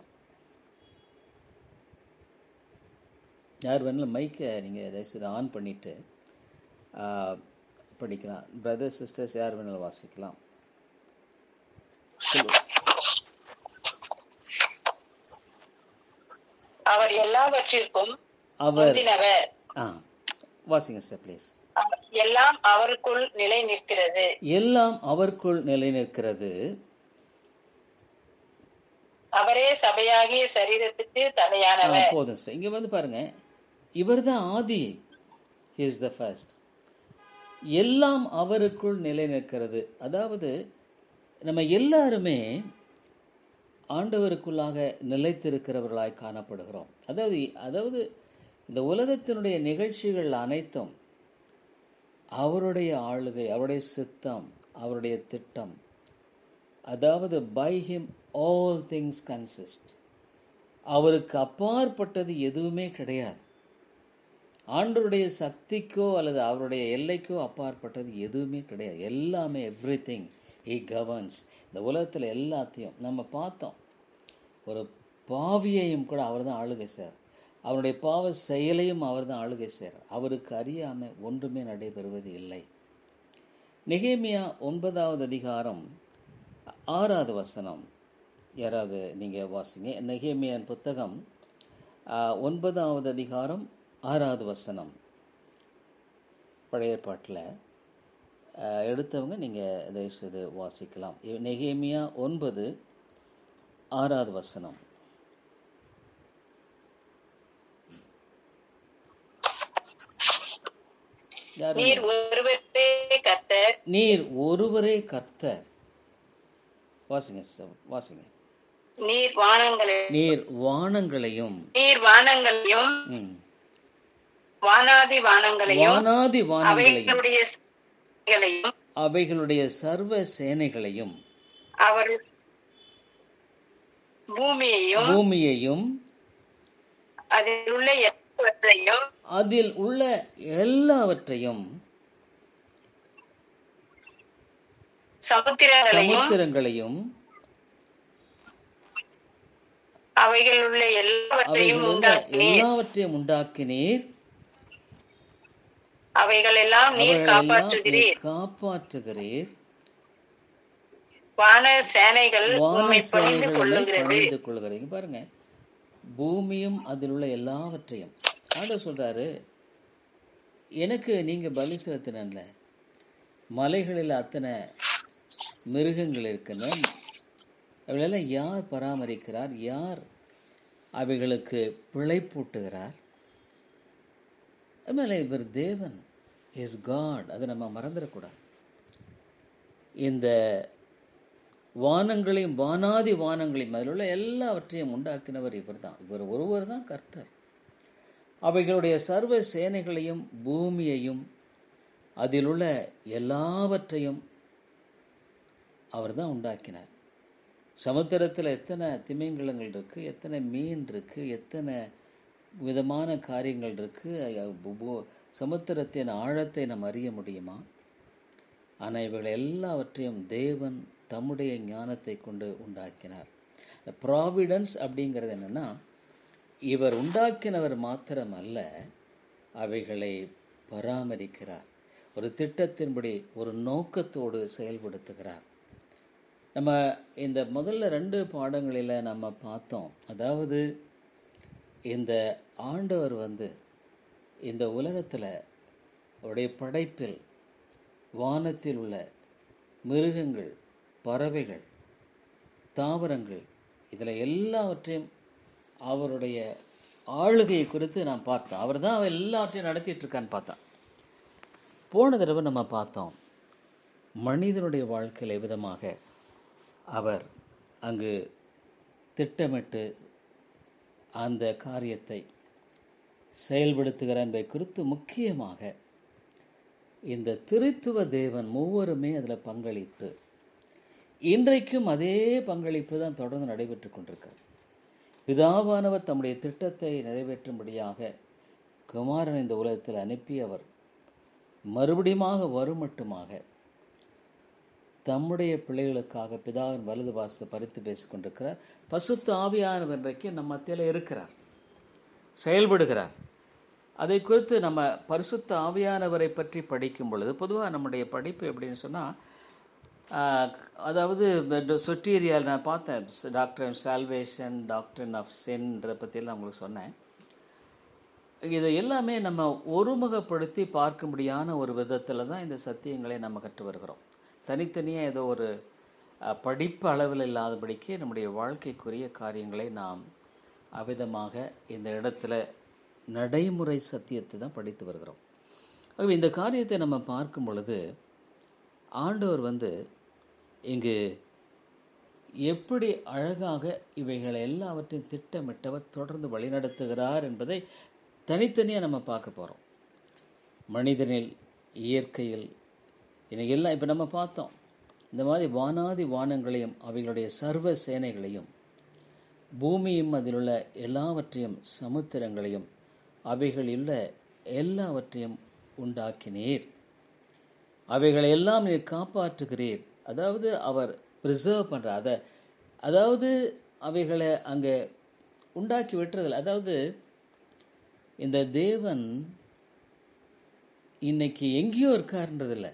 யார் வேணாலும் மைக்கை நீங்கள் தயவுசெய்து ஆன் பண்ணிவிட்டு படிக்கலாம் பிரதர் சிஸ்டர்ஸ் யார் வேணாலும் வாசிக்கலாம் அவர் எல்லாவற்றிற்கும் அவர் முந்தினவர் ஆ வாசிங்க சிஸ்டர் ப்ளீஸ் அவர் எல்லாம் அவருக்குள் நிலை நிற்கிறது எல்லாம் அவருக்குள் நிலை நிற்கிறது அவரே சபையாகிய சரீரத்துக்கு ஆ, தலையானவர் போதும் சிஸ்டர் இங்கே வந்து பாருங்க இவர் தான் ஆதி இஸ் த ஃபர்ஸ்ட் எல்லாம் அவருக்குள் நிலை நிற்கிறது அதாவது நம்ம எல்லாருமே ஆண்டவருக்குள்ளாக நிலைத்திருக்கிறவர்களாய் காணப்படுகிறோம் அதாவது அதாவது இந்த உலகத்தினுடைய நிகழ்ச்சிகள் அனைத்தும் அவருடைய ஆளுகை அவருடைய சித்தம் அவருடைய திட்டம் அதாவது by him all things consist அவருக்கு அப்பாற்பட்டது எதுவுமே கிடையாது ஆண்டவருடைய சக்திக்கோ அல்லது அவருடைய எல்லைக்கோ அப்பாற்பட்டது எதுவுமே கிடையாது எல்லாமே எவ்ரி திங் ஹி கவர்ன்ஸ் இந்த உலகத்தில் எல்லாத்தையும் நம்ம பார்த்தோம் ஒரு பாவியையும் கூட அவர் தான் ஆளுகை சார் அவருடைய பாவ செயலையும் அவர் தான் ஆளுகை சார் அவருக்கு அறியாமல் ஒன்றுமே நடைபெறுவது இல்லை நெகேமியா ஒன்பதாவது அதிகாரம் ஆறாவது வசனம் யாராவது நீங்கள் வாசிங்க நெகேமியான் புத்தகம் ஆ, ஒன்பதாவது அதிகாரம் ஆறாவது வசனம் பழைய ஏற்பாட்டில் எடுத்தவங்க நீங்கள் தயவுசெய்து வாசிக்கலாம் இ- நெகேமியா ஒன்பது ஆறாவது வசனம் யாரு நீர் ஒருவரே கர்த்தர் நீர் ஒருவரே கர்த்தர் வாசிங்க sister, வாசிங்க நீர் வானங்களை நீர் வானங்களையும் நீர் வானங்களையும் ம், வானாதி வானங்களையும் வானாதி வானங்களையும் அவைகளுடைய சேனைகளையும் அவைகளுடைய சர்வ சேனைகளையும் அவர் பூமியையும் பூமியையும் அதில் உள்ள எல்லாவற்றையும் அதில் உள்ள எல்லாவற்றையும் சமுத்திரங்களையும் சமுத்திரங்களையும் அவைகள் உள்ள எல்லாவற்றையும் அவைகள் உள்ள உண்டாக்கினீர் எல்லாவற்றையும் உண்டாக்கினீர் அவைகள் எல்லாம் நீர் அவைகளெல்லாம் காப்பாற்றுகிறீர் நீர் காப்பாற்றுகிறீர் வான சேனைகள் வான உம்மை பணிந்து சேனைகள் உம்மை கொள்ளுகிறது பணிந்து கொள்கிறது இங்க பாருங்க பூமியும் அதில் உள்ள எல்லாவற்றையும் ஆண்டவர் சொல்றாரு எனக்கு நீங்க பலி செலுத்தினல மலைகளில் அத்தனை மிருகங்கள் இருக்கின்றன அவைகளெல்லாம் யார் பராமரிக்கிறார் யார் அவைகளுக்கு பிழைப்பூட்டுகிறார் அதுமாதிரி இவர் தேவன் இஸ் காட் அதை நம்ம மறந்துடக்கூடாது இந்த வானங்களையும் வானாதி வானங்களையும் அதில் உள்ள எல்லாவற்றையும் உண்டாக்கினவர் இவர் தான் இவர் ஒருவர் தான் கர்த்தர் அவைகளுடைய சர்வ சேனைகளையும் பூமியையும் அதில் உள்ள எல்லாவற்றையும் அவர் தான் உண்டாக்கினார் சமுத்திரத்தில் எத்தனை திமிங்கலங்கள் இருக்குது எத்தனை மீன் இருக்குது எத்தனை விதமான காரியங்கள் இருக்குது சமுத்திரத்தின் ஆழத்தை நாம் அறிய முடியுமா ஆனால் இவைகள் எல்லாவற்றையும் தேவன் தம்முடைய ஞானத்தை கொண்டு உண்டாக்கினார் ப்ராவிடன்ஸ் அப்படிங்கிறது என்னென்னா இவர் உண்டாக்கினவர் மாத்திரமல்ல அவைகளை பராமரிக்கிறார் ஒரு திட்டத்தின்படி ஒரு நோக்கத்தோடு செயல்படுத்துகிறார் நம்ம இந்த முதல்ல ரெண்டு பாடங்களில் நம்ம பார்த்தோம் அதாவது இந்த ஆண்டவர் வந்து இந்த உலகத்தில் அவருடைய படைப்பில் வானத்தில் உள்ள மிருகங்கள் பறவைகள் தாவரங்கள் இதில் எல்லாவற்றையும் அவருடைய ஆளுகை குறித்து நான் பார்த்தேன் அவர் தான் எல்லாவற்றையும் நடத்திட்டு இருக்கான்னு பார்த்தேன் போன தடவை நம்ம பார்த்தோம் மனிதனுடைய வாழ்க்கையில் விதமாக அவர் அங்கு திட்டமிட்டு அந்த காரியத்தை செயல்படுத்துகிறார் என்பதை குறித்து முக்கியமாக இந்த திருத்துவ தேவன் மூவருமே அதில் பங்களித்து இன்றைக்கும் அதே பங்களிப்பு தான் தொடர்ந்து நடைபெற்று கொண்டிருக்கிறது பிதாவானவர் தம்முடைய திட்டத்தை நிறைவேற்றும்படியாக குமாரன் இந்த உலகத்தில் அனுப்பி அவர் மறுபடியுமாக வரும் மட்டுமாக தம்முடைய பிள்ளைகளுக்காக பிதாவின் வலது வாசத்தை பறித்து பேசிக் கொண்டிருக்கிறார் பசுத்த ஆவியானவர் இன்றைக்கு நம்ம மத்தியில் இருக்கிறார் செயல்படுகிறார் அதை குறித்து நம்ம பரிசுத்த ஆவியானவரை பற்றி படிக்கும் பொழுது பொதுவாக நம்முடைய படிப்பு எப்படின்னு சொன்னால் அதாவது சொட்டீரியால் நான் பார்த்தேன் டாக்டர் சால்வேஷன் டாக்டர் ஆஃப் சென்ன்றதை பற்றியெல்லாம் உங்களுக்கு சொன்னேன் இதை எல்லாமே நம்ம ஒருமுகப்படுத்தி பார்க்கும்படியான ஒரு விதத்தில் தான் இந்த சத்தியங்களை நம்ம கற்று வருகிறோம் தனித்தனியாக ஏதோ ஒரு அஹ், படிப்பு அளவில் இல்லாதபடிக்கு நம்முடைய வாழ்க்கைக்குரிய காரியங்களை நாம் அவ்விதமாக இந்த இடத்துல நடைமுறை சத்தியத்தை தான் படித்து வருகிறோம் ஆகவே இந்த காரியத்தை நம்ம பார்க்கும் பொழுது ஆண்டவர் வந்து இங்கு எப்படி அழகாக இவைகளை எல்லாவற்றையும் திட்டமிட்டவர் தொடர்ந்து வழிநடத்துகிறார் என்பதை தனித்தனியாக நம்ம பார்க்க போகிறோம் மனிதனில் இயற்கையில் இன்னைக்கு எல்லாம் இப்போ நம்ம பார்த்தோம் இந்த மாதிரி வானாதி வானங்களையும் அவைகளுடைய சர்வ சேனைகளையும் பூமியும் அதிலுள்ள எல்லாவற்றையும் சமுத்திரங்களையும் அவைகளிலுள்ள எல்லாவற்றையும் உண்டாக்கினீர் அவைகளை எல்லாம் நீர் காப்பாற்றுகிறீர் அதாவது அவர் ப்ரிசர்வ் பண்ணுற அதை அதாவது அவைகளை அங்கே உண்டாக்கி விட்டுறதில்ல அதாவது இந்த தேவன் இன்னைக்கு எங்கேயோ இருக்காருன்றதில்ல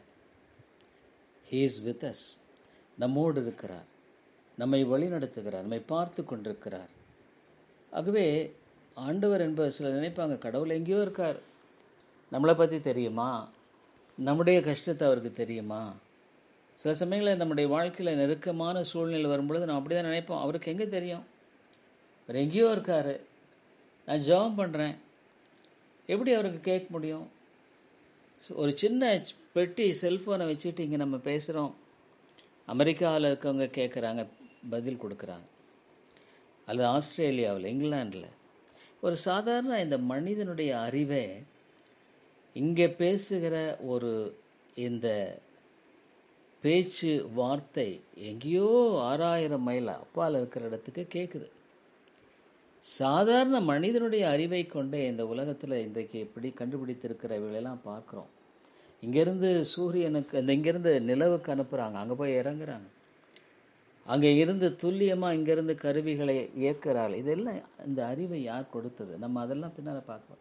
ஹீ இஸ் வித் அஸ் நம்மோடு இருக்கிறார் நம்மை வழிநடத்துகிறார் நம்மை பார்த்து கொண்டிருக்கிறார் ஆகவே ஆண்டவர் என்பவர் சிலர் நினைப்பாங்க கடவுள் எங்கேயோ இருக்கார் நம்மளை பற்றி தெரியுமா நம்முடைய கஷ்டத்தை அவருக்கு தெரியுமா சில சமயங்களில் நம்முடைய வாழ்க்கையில் நெருக்கமான சூழ்நிலை வரும்பொழுது நம்ம அப்படி தான் நினைப்போம் அவருக்கு எங்கே தெரியும் அவர் எங்கேயோ இருக்கார் நான் ஜெபம் பண்ணுறேன் எப்படி அவருக்கு கேட்க முடியும் So, ஒரு சின்ன பெட்டி செல்ஃபோனை வச்சுட்டு இங்கே நம்ம பேசுகிறோம் அமெரிக்காவில் இருக்கவங்க கேட்குறாங்க பதில் கொடுக்குறாங்க அல்லது ஆஸ்திரேலியாவில் இங்கிலாண்டில் ஒரு சாதாரண இந்த மனிதனுடைய அறிவை இங்கே பேசுகிற ஒரு இந்த பேச்சு வார்த்தை எங்கேயோ ஆறாயிரம் மைல் அப்பால் இருக்கிற இடத்துக்கு கேட்குது சாதாரண மனிதனுடைய அறிவை கொண்டே இந்த உலகத்தில் இன்றைக்கு எப்படி கண்டுபிடித்திருக்கிற இவைகளெல்லாம் பார்க்குறோம் இங்கேருந்து சூரியனுக்கு இந்த இங்கேருந்து நிலவுக்கு அனுப்புகிறாங்க அங்கே போய் இறங்குறாங்க அங்கே இருந்து துல்லியமாக இங்கேருந்து கருவிகளை இயக்குறாள் இதெல்லாம் இந்த அறிவை யார் கொடுத்தது நம்ம அதெல்லாம் பின்னால் பார்க்கலாம்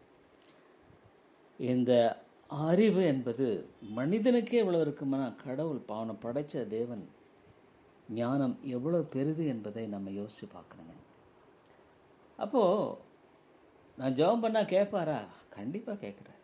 இந்த அறிவு என்பது மனிதனுக்கே எவ்வளோ இருக்குமானா கடவுள் பாவனை படைச்ச தேவன் ஞானம் எவ்வளோ பெரிது என்பதை நம்ம யோசித்து பார்க்கணுங்க அப்போது நான் ஜெபம் பண்ணால் கேட்பாரா கண்டிப்பாக கேட்குறார்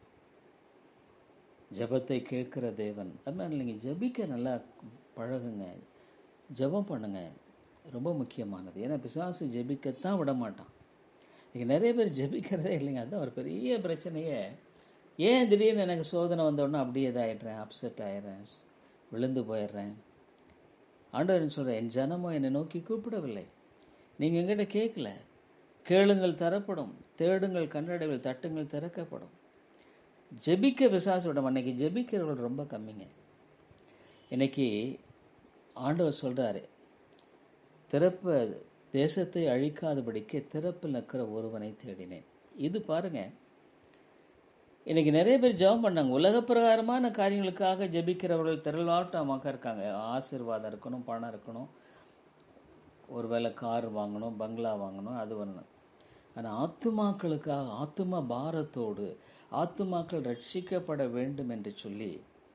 ஜெபத்தை கேட்கிற தேவன் அதனால நீங்கள் ஜெபிக்க நல்லா பழகுங்க ஜெபம் பண்ணுங்க ரொம்ப முக்கியமானது ஏன்னா பிசாசு ஜெபிக்கத்தான் விட மாட்டான் இங்கே நிறைய பேர் ஜெபிக்கிறதே இல்லைங்க அதுதான் ஒரு பெரிய பிரச்சனையே ஏன் திடீர்னு எனக்கு சோதனை வந்தோடனே அப்படியே இதாகிடுறேன் அப்செட் ஆயிடுறேன் விழுந்து போயிடுறேன் ஆண்டவர் சொல்கிறேன் என் ஜனமோ என்னை நோக்கி கூப்பிடவில்லை நீங்கள் எங்கிட்ட கேட்கல கேளுங்கள் தரப்படும் தேடுங்கள் கண்ணடைவில் தட்டுங்கள் திறக்கப்படும் ஜெபிக்க பிசாசு விட அன்னைக்கு ஜெபிக்கிறவர்கள் ரொம்ப கம்மிங்க இன்னைக்கு ஆண்டவர் சொல்கிறாரு திறப்ப தேசத்தை அழிக்காதபடிக்கு திறப்பில் நிற்கிற ஒருவனை தேடினேன் இது பாருங்க இன்னைக்கு நிறைய பேர் ஜெபம் பண்ணாங்க உலக பிரகாரமான காரியங்களுக்காக ஜெபிக்கிறவர்கள் திரளாட்டமாக இருக்காங்க ஆசீர்வாதம் இருக்கணும் பணம் இருக்கணும் ஒருவேளை கார் வாங்கணும் பங்களா வாங்கணும் அது வரணும் ஆனால் ஆத்துமாக்களுக்காக ஆத்தும பாரத்தோடு ஆத்துமாக்கள் ரட்சிக்கப்பட வேண்டும் என்று சொல்லி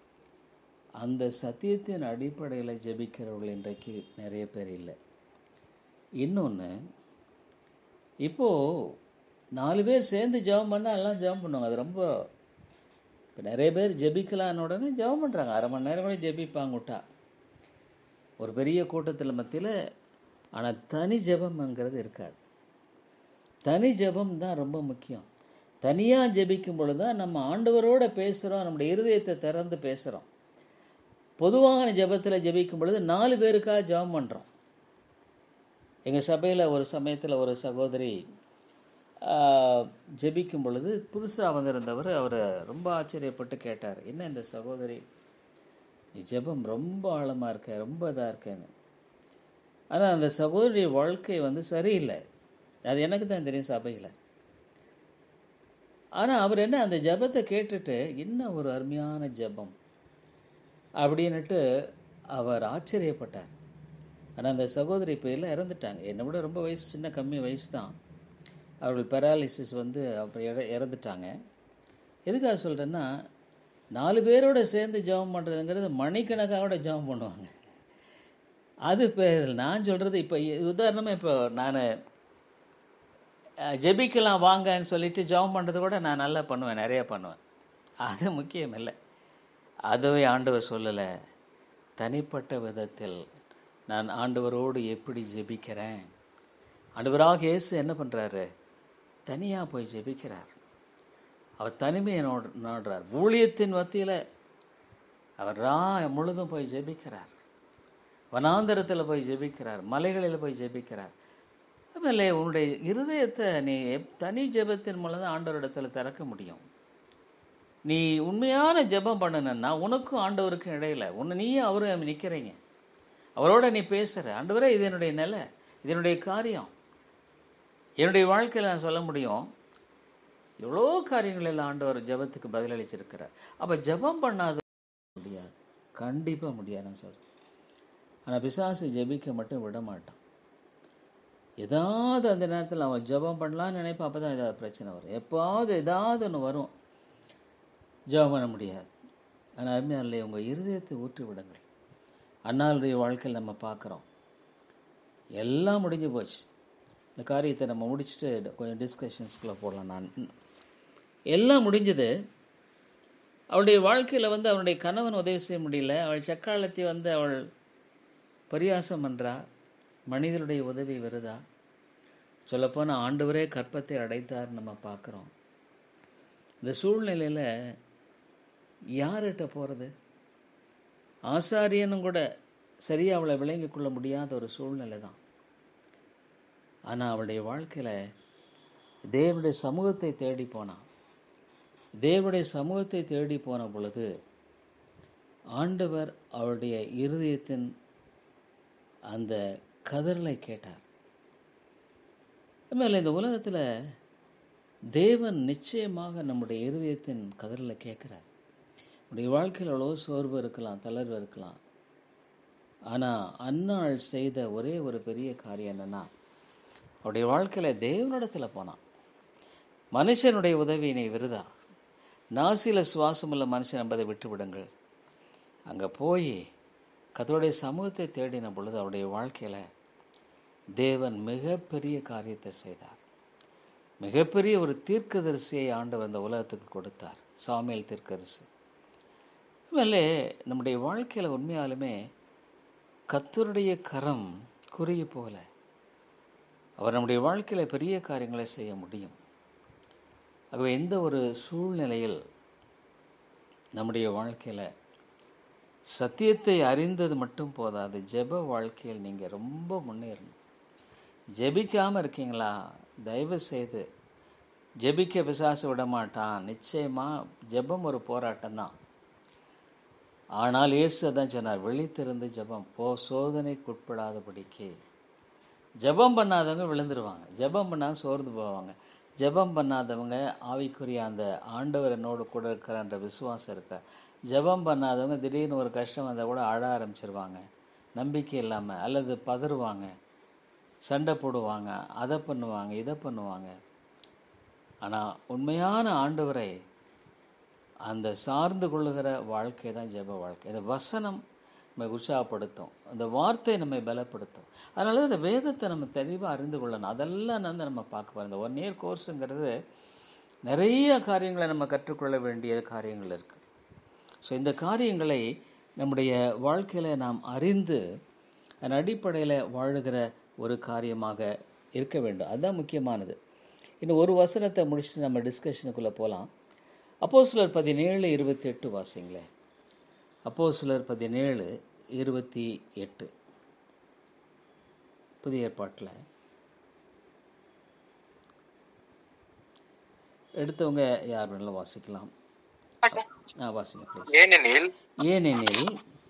அந்த சத்தியத்தின் அடிப்படையில் ஜெபிக்கிறவர்கள் இன்றைக்கு நிறைய பேர் இல்லை இன்னொன்று இப்போது நாலு பேர் சேர்ந்து ஜெபம் பண்ணால் எல்லாம் ஜெபம் பண்ணுவாங்க அது ரொம்ப இப்போ நிறைய பேர் ஜெபிக்கலான்னு உடனே ஜெபம் பண்ணுறாங்க அரை மணி நேரம் கூட ஜெபிப்பாங்க விட்டா ஒரு பெரிய கூட்டத்தில் மத்தியில் ஆனால் தனி ஜெபம்ங்கிறது இருக்காது தனி ஜெபம் தான் ரொம்ப முக்கியம் தனியாக ஜெபிக்கும் பொழுது தான் நம்ம ஆண்டவரோட பேசுகிறோம் நம்முடைய இருதயத்தை திறந்து பேசுகிறோம் பொதுவான ஜெபத்தில் ஜெபிக்கும் பொழுது நாலு பேருக்காக ஜெபம் பண்ணுறோம் எங்கள் சபையில் ஒரு சமயத்தில் ஒரு சகோதரி ஆஹ், ஜெபிக்கும் பொழுது புதுசாக வந்திருந்தவர் அவர் ரொம்ப ஆச்சரியப்பட்டு கேட்டார் என்ன இந்த சகோதரி நீ ஜெபம் ரொம்ப ஆழமாக இருக்க ரொம்ப இதாக இருக்கேன்னு ஆனால் அந்த சகோதரி வாழ்க்கை வந்து சரியில்லை அது எனக்கு தான் தெரியும் சபையில் ஆனால் அவர் என்ன அந்த ஜெபத்தை கேட்டுட்டு என்ன ஒரு அருமையான ஜெபம் அப்படின்னுட்டு அவர் ஆச்சரியப்பட்டார் ஆனால் அந்த சகோதரி இப்போ எல்லாம் இறந்துட்டாங்க என்னை விட ரொம்ப வயசு சின்ன கம்மி வயசு தான் அவர்கள் பெராலிசிஸ் வந்து அப்புறம் இற இறந்துட்டாங்க எதுக்காக சொல்கிறேன்னா நாலு பேரோட சேர்ந்து ஜெபம் பண்ணுறதுங்கிறது மணிக்கணக்காக ஜெபம் பண்ணுவாங்க அது பேர் நான் சொல்கிறது இப்போ உதாரணமாக இப்போ நான் ஜெபிக்கலாம் வாங்கன்னு சொல்லிட்டு ஜெபம் பண்ணுறது கூட நான் நல்லா பண்ணுவேன் நிறைய பண்ணுவேன் அது முக்கியம் இல்லை அதுவே ஆண்டவர் சொல்லலை தனிப்பட்ட விதத்தில் நான் ஆண்டவரோடு எப்படி ஜெபிக்கிறேன் ஆண்டவராக இயேசு என்ன பண்ணுறாரு தனியாக போய் ஜெபிக்கிறார் அவர் தனிமையை நோட் நாடுறார் ஊழியத்தின் மத்தியில் அவர் ரா முழுதும் போய் ஜெபிக்கிறார் வனாந்தரத்தில் போய் ஜெபிக்கிறார் மலைகளில் போய் ஜெபிக்கிறார் ஆಮೇಲೆ உன்னுடைய இருதயத்தை நீ எப்- தனி ஜெபத்தின் மூலம் தான் ஆண்டவரிடத்தில் திறக்க முடியும் நீ உண்மையான ஜெபம் பண்ணணுன்னா உனக்கும் ஆண்டவருக்கும் இடையில உன்னை நீயும் அவரும் நிற்கிறீங்க அவரோட நீ பேசுகிற ஆண்டவரே இது என்னுடைய நிலை இது என்னுடைய காரியம் என்னுடைய வாழ்க்கையில் நான் சொல்ல முடியும் எவ்வளோ காரியங்கள் எல்லாம் ஆண்டவர் ஜெபத்துக்கு பதிலளிச்சிருக்கிறார் அப்போ ஜெபம் பண்ணாத முடியாது கண்டிப்பாக முடியாது நான் சொல்கிறேன் ஆனால் பிசாசு ஜெபிக்க மட்டும் விட மாட்டான் ஏதாவது அந்த நேரத்தில் அவன் ஜெபம் பண்ணலான்னு நினைப்பான் அப்போ தான் ஏதாவது பிரச்சனை வரும் எப்போவாவது ஏதாவது ஒன்று வரும் ஜெபம் பண்ண முடியாது ஆனால் அருமையாலே உங்கள் இருதயத்தை ஊற்றி விடுங்கள் அண்ணாளுடைய வாழ்க்கையில் நம்ம பார்க்குறோம் எல்லாம் முடிஞ்சு போச்சு இந்த காரியத்தை நம்ம முடிச்சுட்டு கொஞ்சம் டிஸ்கஷன்ஸ்குள்ளே போடலாம் நான் எல்லாம் முடிஞ்சது அவளுடைய வாழ்க்கையில் வந்து அவனுடைய கணவன் உதவி செய்ய முடியல அவள் சக்காலத்தை வந்து அவள் பரியாசம் பண்ணுறா மனிதனுடைய உதவி வருதா சொல்லப்போனால் ஆண்டவரே கற்பத்தை அடைத்தார் நம்ம பார்க்குறோம் இந்த சூழ்நிலையில் யார்கிட்ட போகிறது ஆசாரியனும் கூட சரியாக அவளை விளங்கிக் கொள்ள முடியாத ஒரு சூழ்நிலை தான் ஆனால் அவளுடைய வாழ்க்கையில் தேவனுடைய சமூகத்தை தேடி போனான் தேவனுடைய சமூகத்தை தேடி போன பொழுது ஆண்டவர் அவளுடைய இருதயத்தின் அந்த கதறலை கேட்டார் மேலே இந்த உலகத்தில் தேவன் நிச்சயமாக நம்முடைய இருதயத்தின் கதறலை கேட்குறார் நம்முடைய வாழ்க்கையில் எவ்வளோ சோர்வு இருக்கலாம் தளர்வு இருக்கலாம் ஆனால் அன்னாள் செய்த ஒரே ஒரு பெரிய காரியம் என்னென்னா அவருடைய வாழ்க்கையில் தேவனிடத்தில் போனான் மனுஷனுடைய உதவியினை விருதா நாசியில் சுவாசமுள்ள மனுஷன் என்பதை விட்டு விடுங்கள் அங்கே போய் கத்தருடைய சமூகத்தை தேடின பொழுது அவருடைய வாழ்க்கையில் தேவன் மிகப்பெரிய காரியத்தை செய்தார் மிகப்பெரிய ஒரு தீர்க்கதரிசியை ஆண்டவர் இந்த உலகத்துக்கு கொடுத்தார் சாமியல் தீர்க்கதரிசி மேலே நம்முடைய வாழ்க்கையில் உண்மையாலுமே கத்தருடைய கரம் குறுகி போல அவர் நம்முடைய வாழ்க்கையில் பெரிய காரியங்களை செய்ய முடியும் ஆகவே எந்த ஒரு சூழ்நிலையில் நம்முடைய வாழ்க்கையில் சத்தியத்தை அறிந்தது மட்டும் போதாது ஜெப வாழ்க்கையில் நீங்கள் ரொம்ப முன்னேறணும் ஜெபிக்காமல் இருக்கீங்களா தயவு செய்து ஜெபிக்க பிசாசு விட மாட்டான் நிச்சயமாக ஜெபம் ஒரு போராட்டம் தான் ஆனால் இயேசு அதான் சொன்னார் விழித்திருந்து ஜெபம் போ சோதனைக்குட்படாதபடிக்கு ஜெபம் பண்ணாதவங்க விழுந்துருவாங்க ஜெபம் பண்ணால் சோர்ந்து போவாங்க ஜெபம் பண்ணாதவங்க ஆவிக்குரிய அந்த ஆண்டவர் என்னோடு கூட இருக்கிறன்ற விசுவாசம் இருக்க ஜெபம் பண்ணாதவங்க திடீர்னு ஒரு கஷ்டம் வந்தால் கூட அழ ஆரம்பிச்சிருவாங்க நம்பிக்கை இல்லாமல் அல்லது பதறுவாங்க சண்டை போடுவாங்க அதை பண்ணுவாங்க இதை பண்ணுவாங்க ஆனால் உண்மையான ஆண்டவரை அந்த சார்ந்து கொள்ளுகிற வாழ்க்கை தான் ஜெப வாழ்க்கை இந்த வசனம் நம்மை உற்சாகப்படுத்தும் அந்த வார்த்தை நம்மை பலப்படுத்தும் அதனால தான் இந்த வேதத்தை நம்ம தெளிவாக அறிந்து கொள்ளணும் அதெல்லாம் வந்து நம்ம பார்க்க போகிறோம் இந்த ஒன் இயர் கோர்ஸுங்கிறது நிறைய காரியங்களை நம்ம கற்றுக்கொள்ள வேண்டிய காரியங்கள் இருக்குது ஸோ இந்த காரியங்களை நம்முடைய வாழ்க்கையில் நாம் அறிந்து அதன் அடிப்படையில் வாழுகிற ஒரு காரியமாக இருக்க வேண்டும் அதுதான் முக்கியமானது இன்னும் ஒரு வசனத்தை முடிச்சுட்டு நம்ம டிஸ்கஷனுக்குள்ளே போகலாம் அப்போ சிலர் பதினேழு இருபத்தி எட்டு வாசிங்களேன் அப்போ சிலர் பதினேழு இருபத்தி எட்டு புதிய ஏற்பாட்டில் எடுத்தவங்க யார் வேணாலும் வாசிக்கலாம் ஆ வாசிங்க ப்ளீஸ் ஏனெனில் ஏனெனில்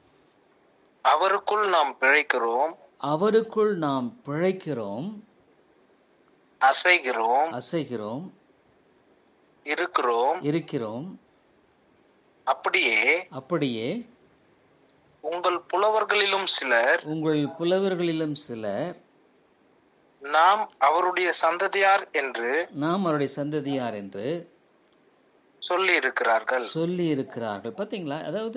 அவருக்குள் நாம் பிழைக்கிறோம் அவருக்குள் நாம் பிழைக்கிறோம் அசைகிறோம் அசைகிறோம் இருக்கிறோம் இருக்கிறோம் அப்படியே அப்படியே உங்கள் புலவர்களிலும் சிலர் உங்கள் புலவர்களிலும் சிலர் நாம் அவருடைய சந்ததியார் என்று நாம் அவருடைய சந்ததியார் என்று சொல்லி இருக்கிறார்கள் சொல்லி இருக்கிறார்கள் பார்த்தீங்களா அதாவது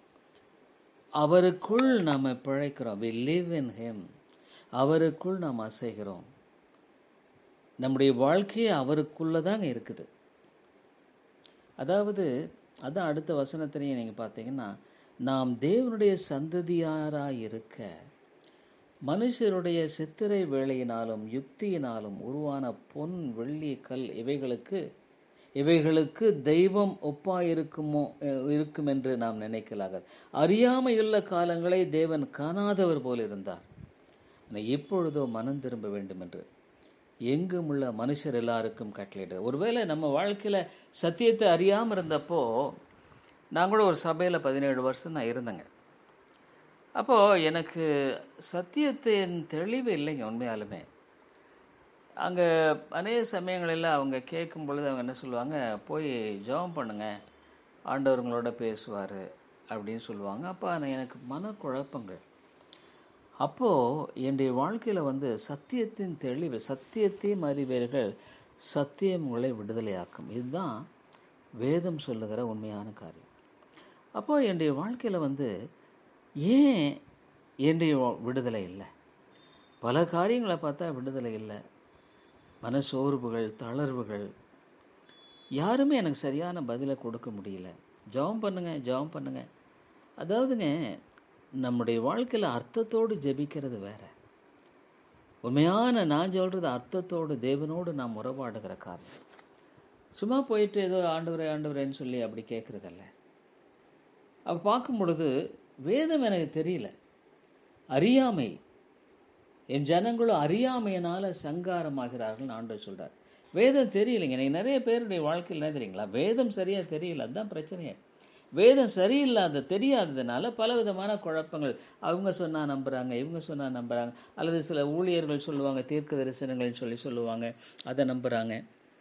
அவருக்குள் நாம் பிழைக்கிறோம் வி லிவ் இன் ஹிம் அவருக்குள் நாம் அசைகிறோம் நம்முடைய வாழ்க்கையே அவருக்குள்ளே தாங்க இருக்குது அதாவது அதான் அடுத்த வசனத்திலையும் நீங்கள் பார்த்தீங்கன்னா நாம் தேவனுடைய சந்ததியாராக இருக்க மனுஷருடைய சித்திரை வேலையினாலும் யுக்தியினாலும் உருவான பொன் வெள்ளி கல் இவைகளுக்கு இவைகளுக்கு தெய்வம் ஒப்பாயிருக்குமோ அஹ், இருக்கும் என்று நாம் நினைக்கலாகாது அறியாமையுள்ள காலங்களை தேவன் காணாதவர் போல் இருந்தார் ஆனால் இப்பொழுதோ மனம் திரும்ப வேண்டும் என்று எங்கும் உள்ள மனுஷர் எல்லாருக்கும் கட்டளையிடு ஒருவேளை நம்ம வாழ்க்கையில் சத்தியத்தை அறியாமல் இருந்தப்போ நான் கூட ஒரு சபையில் பதினேழு வருஷம் நான் இருந்தேங்க அப்போது எனக்கு சத்தியத்தின் தெளிவு இல்லைங்க உண்மையாலுமே அங்கே அநேக சமயங்களில் அவங்க கேட்கும் பொழுது அவங்க என்ன சொல்லுவாங்க போய் ஜெபம் பண்ணுங்க ஆண்டவர்களோட பேசுவார் அப்படின்னு சொல்லுவாங்க அப்போ ஆனால் எனக்கு மனக்குழப்பங்கள் அப்போது என்னுடைய வாழ்க்கையில் வந்து சத்தியத்தின் தெளிவு சத்தியத்தையும் அறிவீர்கள் சத்தியம் உங்களை விடுதலையாக்கும் இதுதான் வேதம் சொல்லுகிற உண்மையான காரியம் அப்போது என்னுடைய வாழ்க்கையில் வந்து ஏன் என்னுடைய விடுதலை இல்லை பல காரியங்களை பார்த்தா விடுதலை இல்லை மனசோர்வுகள் தளர்வுகள் யாருமே எனக்கு சரியான பதிலை கொடுக்க முடியல ஜெபம் பண்ணுங்க ஜெபம் பண்ணுங்க அதாவதுங்க நம்முடைய வாழ்க்கையில் அர்த்தத்தோடு ஜெபிக்கிறது வேற உண்மையான நான் சொல்கிறது அர்த்தத்தோடு தேவனோடு நாம் உறவாடுகிற காரியம் சும்மா போயிட்டு ஏதோ ஆண்டவரே ஆண்டவரேன்னு சொல்லி அப்படி கேட்குறதல்ல அப்போ பார்க்கும் பொழுது வேதம் எனக்கு தெரியல அறியாமை என் ஜனங்களும் அறியாமையினால சங்காரமாகிறார்கள் ஆண்டவர் சொல்றார் வேதம் தெரியலைங்க எனக்கு நிறைய பேருடைய வாழ்க்கையில் என்ன தெரியுங்களா வேதம் சரியாக தெரியல அதுதான் பிரச்சனையே வேதம் சரியில்லாத தெரியாததுனால பலவிதமான குழப்பங்கள் அவங்க சொன்னால் நம்புகிறாங்க இவங்க சொன்னால் நம்புகிறாங்க அல்லது சில ஊழியர்கள் சொல்லுவாங்க தீர்க்க தரிசனங்கள்னு சொல்லி சொல்லுவாங்க அதை நம்புகிறாங்க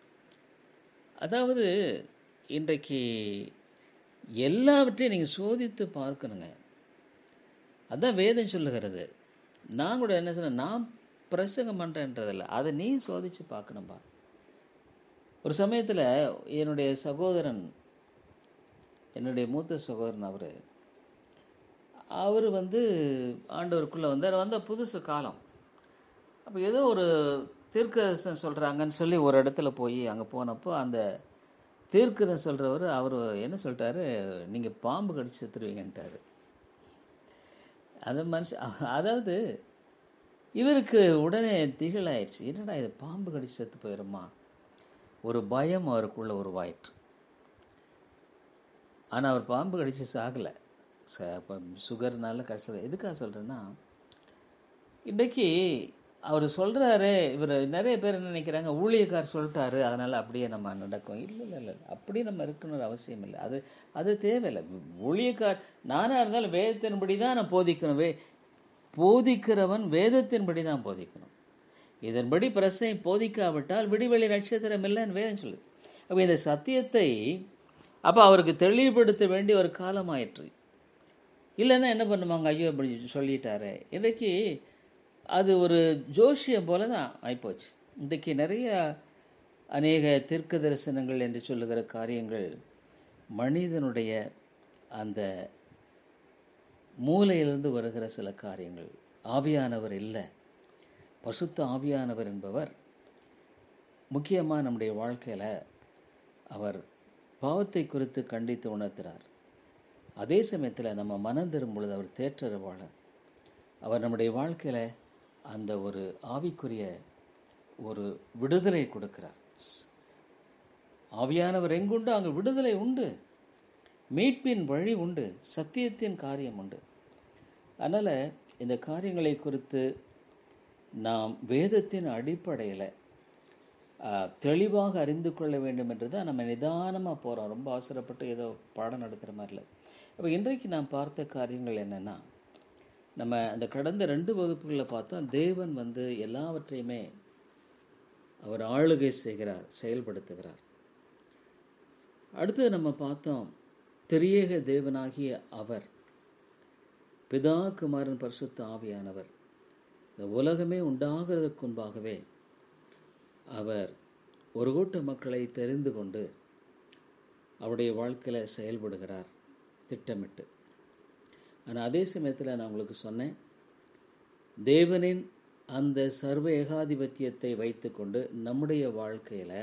அதாவது இன்றைக்கு எல்லாவற்றையும் நீங்கள் சோதித்து பார்க்கணுங்க அதான் வேதம் சொல்லுகிறது நான் கூட என்ன சொன்னேன் நான் பிரசங்கம் பண்ணுறேன்றதில்ல அதை நீ சோதித்து பார்க்கணும்பா ஒரு சமயத்தில் என்னுடைய சகோதரன் என்னுடைய மூத்த சகோதரன் அவர் அவர் வந்து ஆண்டவருக்குள்ளே வந்தார் வந்த புதுசு காலம் அப்போ ஏதோ ஒரு தீர்க்கதரிசனம் சொல்கிறாங்கன்னு சொல்லி ஒரு இடத்துல போய் அங்கே போனப்போ அந்த தீர்க்கதரிசனம் சொல்கிறவர் அவர் என்ன சொல்லிட்டாரு நீங்கள் பாம்பு கடிச்சு செத்துருவீங்கன்ட்டாரு அந்த மனுஷன் அதாவது இவருக்கு உடனே திகிலாயிடுச்சு என்னடா இது பாம்பு கடிச்சு செத்து போயிடுமா ஒரு பயம் அவருக்குள்ள உருவாயிற்று ஆனால் அவர் பாம்பு கடிச்சு சாகலை ச இப்போ சுகர்னால கடைசி எதுக்காக சொல்கிறேன்னா இன்றைக்கி அவர் சொல்கிறாரு இவர் நிறைய பேர் என்ன நினைக்கிறாங்க ஊழியக்கார் சொல்லிட்டாரு அதனால் அப்படியே நம்ம நடக்கும் இல்லை இல்லை இல்லை அப்படி நம்ம இருக்கணும்னு அவசியம் இல்லை அது அது தேவையில்லை ஊழியக்கார் நானாக இருந்தாலும் வேதத்தின்படி தான் நான் போதிக்கணும் வே போதிக்கிறவன் வேதத்தின்படி தான் போதிக்கணும் இதன்படி பிரசனை போதிக்காவிட்டால் விடிவெளி நட்சத்திரம் இல்லைன்னு வேதம் சொல்லுது அப்போ இந்த சத்தியத்தை அப்போ அவருக்கு தெளிவுபடுத்த வேண்டிய ஒரு காலமாயிற்று இல்லைன்னா என்ன பண்ணுவாங்க ஐயோ இப்படி சொல்லிட்டாரு இன்றைக்கி அது ஒரு ஜோஷியம் போல தான் ஆயிப்போச்சு இன்றைக்கி நிறைய அநேக தீர்க்க தரிசனங்கள் என்று சொல்லுகிற காரியங்கள் மனிதனுடைய அந்த மூலையிலிருந்து வருகிற சில காரியங்கள் ஆவியானவர் இல்லை பசுத்த ஆவியானவர் என்பவர் முக்கியமாக நம்முடைய வாழ்க்கையில் அவர் பாவத்தை குறித்து கண்டித்து உணர்த்துறார் அதே சமயத்தில் நம்ம மனம் திரும்பும் பொழுது அவர் தேற்றறிவாளர் அவர் நம்முடைய வாழ்க்கையில் அந்த ஒரு ஆவிக்குரிய ஒரு விடுதலை கொடுக்கிறார் ஆவியானவர் எங்குண்டு அங்கே விடுதலை உண்டு மீட்பின் வழி உண்டு சத்தியத்தின் காரியம் உண்டு அதனால் இந்த காரியங்களை குறித்து நாம் வேதத்தின் அடிப்படையில் தெளிவாக அறிந்து கொள்ள வேண்டும் என்று தான் நம்ம நிதானமாக போகிறோம் ரொம்ப அவசரப்பட்டு ஏதோ பாடம் நடத்துகிற மாதிரி இல்லை அப்போ இன்றைக்கு நாம் பார்த்த காரியங்கள் என்னென்னா நம்ம அந்த கடந்த ரெண்டு வகுப்புகளில் பார்த்தோம் தேவன் வந்து எல்லாவற்றையுமே அவர் ஆளுகை செய்கிறார் செயல்படுத்துகிறார் அடுத்தது நம்ம பார்த்தோம் திரியேக தேவனாகிய அவர் பிதா குமாரன் பரிசுத்த ஆவியானவர் இந்த உலகமே உண்டாகிறதுக்கு முன்பாகவே அவர் ஒரு கூட்ட மக்களை தெரிந்து கொண்டு அவருடைய வாழ்க்கையில் செயல்படுகிறார் திட்டமிட்டு ஆனால் அதே சமயத்தில் நான் உங்களுக்கு சொன்னேன் தேவனின் அந்த சர்வ ஏகாதிபத்தியத்தை வைத்துக்கொண்டு நம்முடைய வாழ்க்கையில்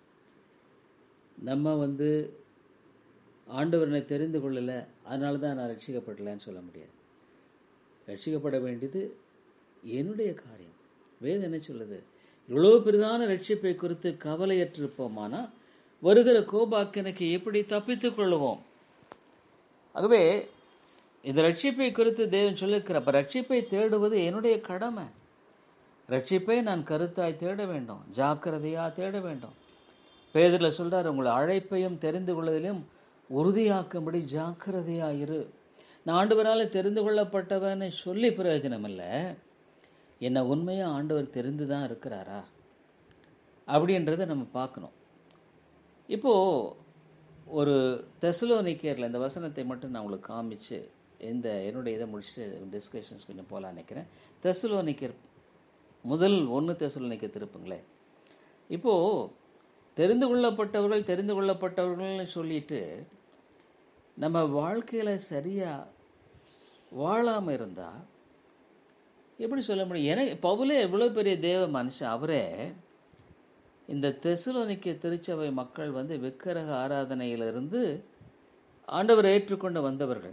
நம்ம வந்து ஆண்டவரனை தெரிந்து கொள்ளலை அதனால தான் நான் ரட்சிக்கப்படலைன்னு சொல்ல முடியாது ரட்சிக்கப்பட வேண்டியது என்னுடைய காரியம் வேதம் என்ன சொல்லுது இவ்வளோ பெரிதான ரட்சிப்பை குறித்து கவலையற்றிருப்போமானா வருகிற கோபாக்கினைக்கு எப்படி தப்பித்துக் கொள்ளுவோம் ஆகவே இந்த ரட்சிப்பை குறித்து தேவன் சொல்லியிருக்கிற அப்போ ரட்சிப்பை தேடுவது என்னுடைய கடமை ரட்சிப்பை நான் கருத்தாய் தேட வேண்டும் ஜாக்கிரதையாக தேட வேண்டும் பேதரில் சொல்கிறார் உங்கள் அழைப்பையும் தெரிந்து கொள்வதிலும் உறுதியாக்கும்படி ஜாக்கிரதையாக இரு நான் ஆண்டவரால் தெரிந்து கொள்ளப்பட்டவன்னு சொல்லி பிரயோஜனம் இல்லை என்னை உண்மையாக ஆண்டவர் தெரிந்து தான் இருக்கிறாரா அப்படின்றத நம்ம பார்க்கணும் இப்போது ஒரு தெசலோனிக்கேரில் இந்த வசனத்தை மட்டும் நான் உங்களுக்கு காமிச்சு இந்த என்னுடைய இதை முடிச்சுட்டு டிஸ்கஷன்ஸ் கொஞ்சம் போகலான்னு நினைக்கிறேன் தெசலோனிக்கர் முதல் ஒன்று தெசலோனிக்க திருப்புங்களேன் இப்போது தெரிந்து கொள்ளப்பட்டவர்கள் தெரிந்து கொள்ளப்பட்டவர்கள்னு சொல்லிட்டு நம்ம வாழ்க்கையில் சரியாக வாழாமல் இருந்தால் எப்படி சொல்ல முடியும் எனக்கு பவுலே எவ்வளோ பெரிய தேவ மனுஷன் அவரே இந்த தெசுலோனிக்க திருச்சபை மக்கள் வந்து விக்கிரக ஆராதனையிலிருந்து ஆண்டவரை ஏற்றுக்கொண்டு வந்தவர்கள்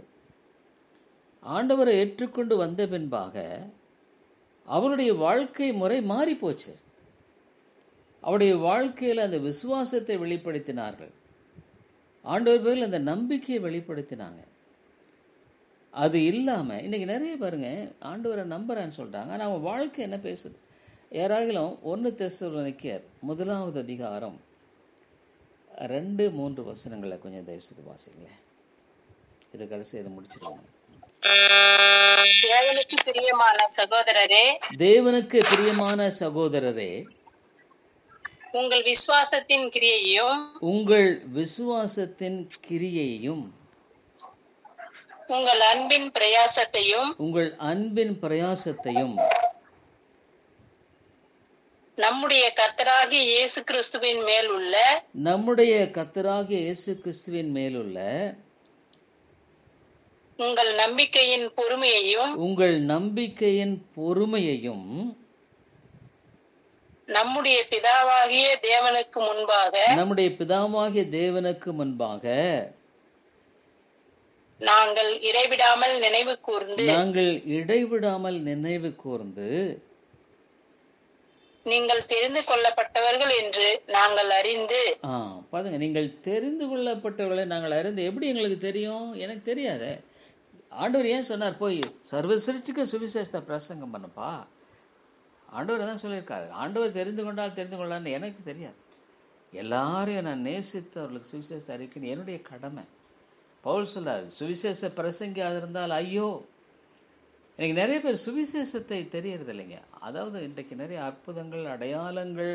ஆண்டவரை ஏற்றுக்கொண்டு வந்த பின்பாக அவருடைய வாழ்க்கை முறை மாறி போச்சு அவருடைய வாழ்க்கையில் அந்த விசுவாசத்தை வெளிப்படுத்தினார்கள் ஆண்டவர் பேரில் அந்த நம்பிக்கையை வெளிப்படுத்தினாங்க அது இல்லாமல் இன்றைக்கி நிறைய பாருங்க ஆண்டவரை நம்புறேன்னு சொல்கிறாங்க ஆனால் அவன் வாழ்க்கை என்ன பேசுது யாராகிலும் ஒன்று தெசலோனிக்கர் முதலாவது அதிகாரம் ரெண்டு மூன்று வசனங்களை கொஞ்சம் தயவுசெய்து வாசிங்களேன் இது கடைசி இதை முடிச்சிருவாங்க தேவனுக்கு பிரியமான சகோதரரே தேவனுக்கு பிரியமான சகோதரரே உங்கள் விசுவாசத்தின் கிரியையும் உங்கள் விசுவாசத்தின் கிரியையும் உங்கள் அன்பின் பிரயாசத்தையும் உங்கள் அன்பின் பிரயாசத்தையும் நம்முடைய கர்த்தராகிய இயேசு கிறிஸ்துவின் மேல் உள்ள நம்முடைய கத்தராகிய இயேசு கிறிஸ்துவின் மேலுள்ள உங்கள் நம்பிக்கையின் பொறுமையையும் உங்கள் நம்பிக்கையின் பொறுமையையும் நம்முடைய பிதாவாகிய தேவனுக்கு முன்பாக நம்முடைய பிதாவாகிய தேவனுக்கு முன்பாக நாங்கள் இடைவிடாமல் நினைவு கூர்ந்து நாங்கள் இடைவிடாமல் நினைவு கூர்ந்து நீங்கள் தெரிந்து கொள்ளப்பட்டவர்கள் என்று நாங்கள் அறிந்து ஆ பாருங்க நீங்கள் தெரிந்து கொள்ளப்பட்டவர்களை நாங்கள் அறிந்து எப்படி எங்களுக்கு தெரியும் எனக்கு தெரியாதே ஆண்டவர் ஏன் சொன்னார் போய் சர்வ சிருஷ்டிக்கு சுவிசேஷத்தை பிரசங்கம் பண்ணப்பா ஆண்டவர் தான் சொல்லியிருக்காரு ஆண்டவர் தெரிந்து கொண்டால் தெரிந்து கொள்ளான்னு எனக்கு தெரியாது எல்லாரையும் நான் நேசித்து அவர்களுக்கு சுவிசேஷத்தை அறிக்கணும் என்னுடைய கடமை பவுல் சொல்லார் சுவிசேஷ பிரசங்கியாக இருந்தால் ஐயோ எனக்கு நிறைய பேர் சுவிசேஷத்தை தெரியறது இல்லைங்க அதாவது இன்றைக்கு நிறைய அற்புதங்கள் அடையாளங்கள்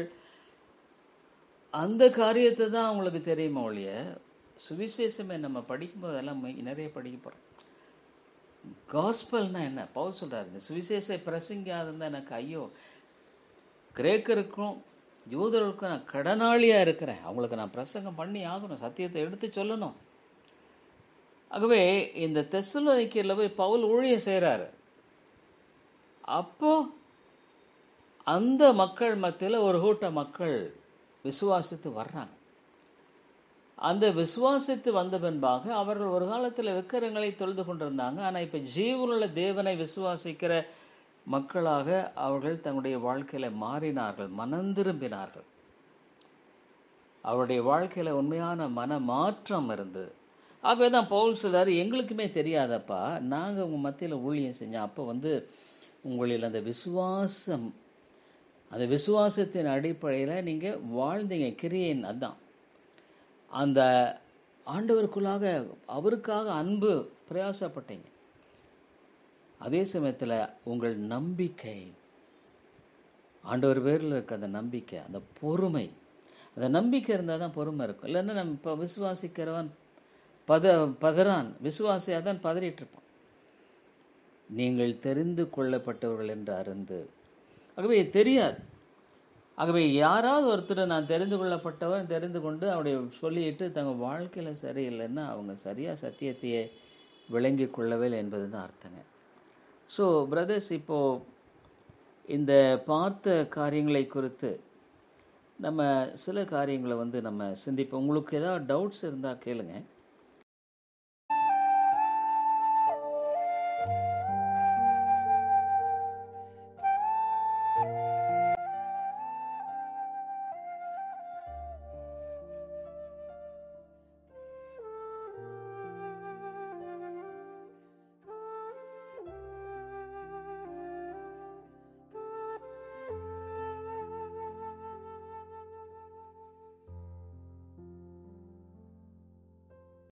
அந்த காரியத்தை தான் அவங்களுக்கு தெரியுமா ஒழிய சுவிசேஷமே நம்ம படிக்கும்போது எல்லாம் மை- நிறைய படிக்க போகிறோம் காஸ்பல்னா என்ன பவுல் சொல்றாரு இந்த சுவிசேஷ பிரசங்கியாக இருந்தால் எனக்கு ஐயோ கிரேக்கருக்கும் யூதர்களுக்கும் நான் கடனாளியாக இருக்கிறேன் அவங்களுக்கு நான் பிரசங்கம் பண்ணி ஆகணும் சத்தியத்தை எடுத்து சொல்லணும் ஆகவே இந்த தெசலோனிக்கையில் போய் பவுல் ஊழியம் செய்கிறாரு அப்போ அந்த மக்கள் மத்தியில் ஒரு கூட்ட மக்கள் விசுவாசித்து வர்றாங்க அந்த விசுவாசித்து வந்த பின்பாக அவர்கள் ஒரு காலத்தில் விக்கிரங்களை தொழுது கொண்டிருந்தாங்க ஆனால் இப்போ ஜீவனுள்ள தேவனை விசுவாசிக்கிற மக்களாக அவர்கள் தங்களுடைய வாழ்க்கையில் மாறினார்கள் மனந்திரும்பினார்கள் அவருடைய வாழ்க்கையில் உண்மையான மன மாற்றம் இருந்தது ஆகவே தான் பவுல் சொல்றாரு எங்களுக்குமே தெரியாதப்பா நாங்கள் உங்கள் மத்தியில் ஊழியம் செஞ்சோம் அப்போ வந்து உங்களில் அந்த விசுவாசம் அந்த விசுவாசத்தின் அடிப்படையில் நீங்கள் வாழ்ந்தீங்க கிரியேன் அதான் அந்த ஆண்டவருக்குள்ளாக அவருக்காக அன்பு பிரயாசப்பட்டீங்க அதே சமயத்தில் உங்கள் நம்பிக்கை ஆண்டவர் பேரில் இருக்க அந்த நம்பிக்கை அந்த பொறுமை அந்த நம்பிக்கை இருந்தால் தான் பொறுமை இருக்கும் இல்லைன்னா நம்ம இப்போ விசுவாசிக்கிறவன் பத பதறான் விசுவாசியாக தான் பதறிட்டு இருப்பான் நீங்கள் தெரிந்து கொள்ளப்பட்டவர்கள் என்று அருந்து ஆகவே தெரியாது ஆகவே யாராவது ஒருத்தர் நான் தெரிந்து கொள்ளப்பட்டவன் தெரிந்து கொண்டு அவருடைய சொல்லிட்டு தங்கள் வாழ்க்கையில் சரியில்லைன்னா அவங்க சரியாக சத்தியத்தையே விளங்கி கொள்ளவில்லை என்பது தான் அர்த்தங்க ஸோ பிரதர்ஸ் இப்போது இந்த பார்த்த காரியங்களை குறித்து நம்ம சில காரியங்களை வந்து நம்ம சிந்திப்போம் உங்களுக்கு ஏதாவது டவுட்ஸ் இருந்தால் கேளுங்க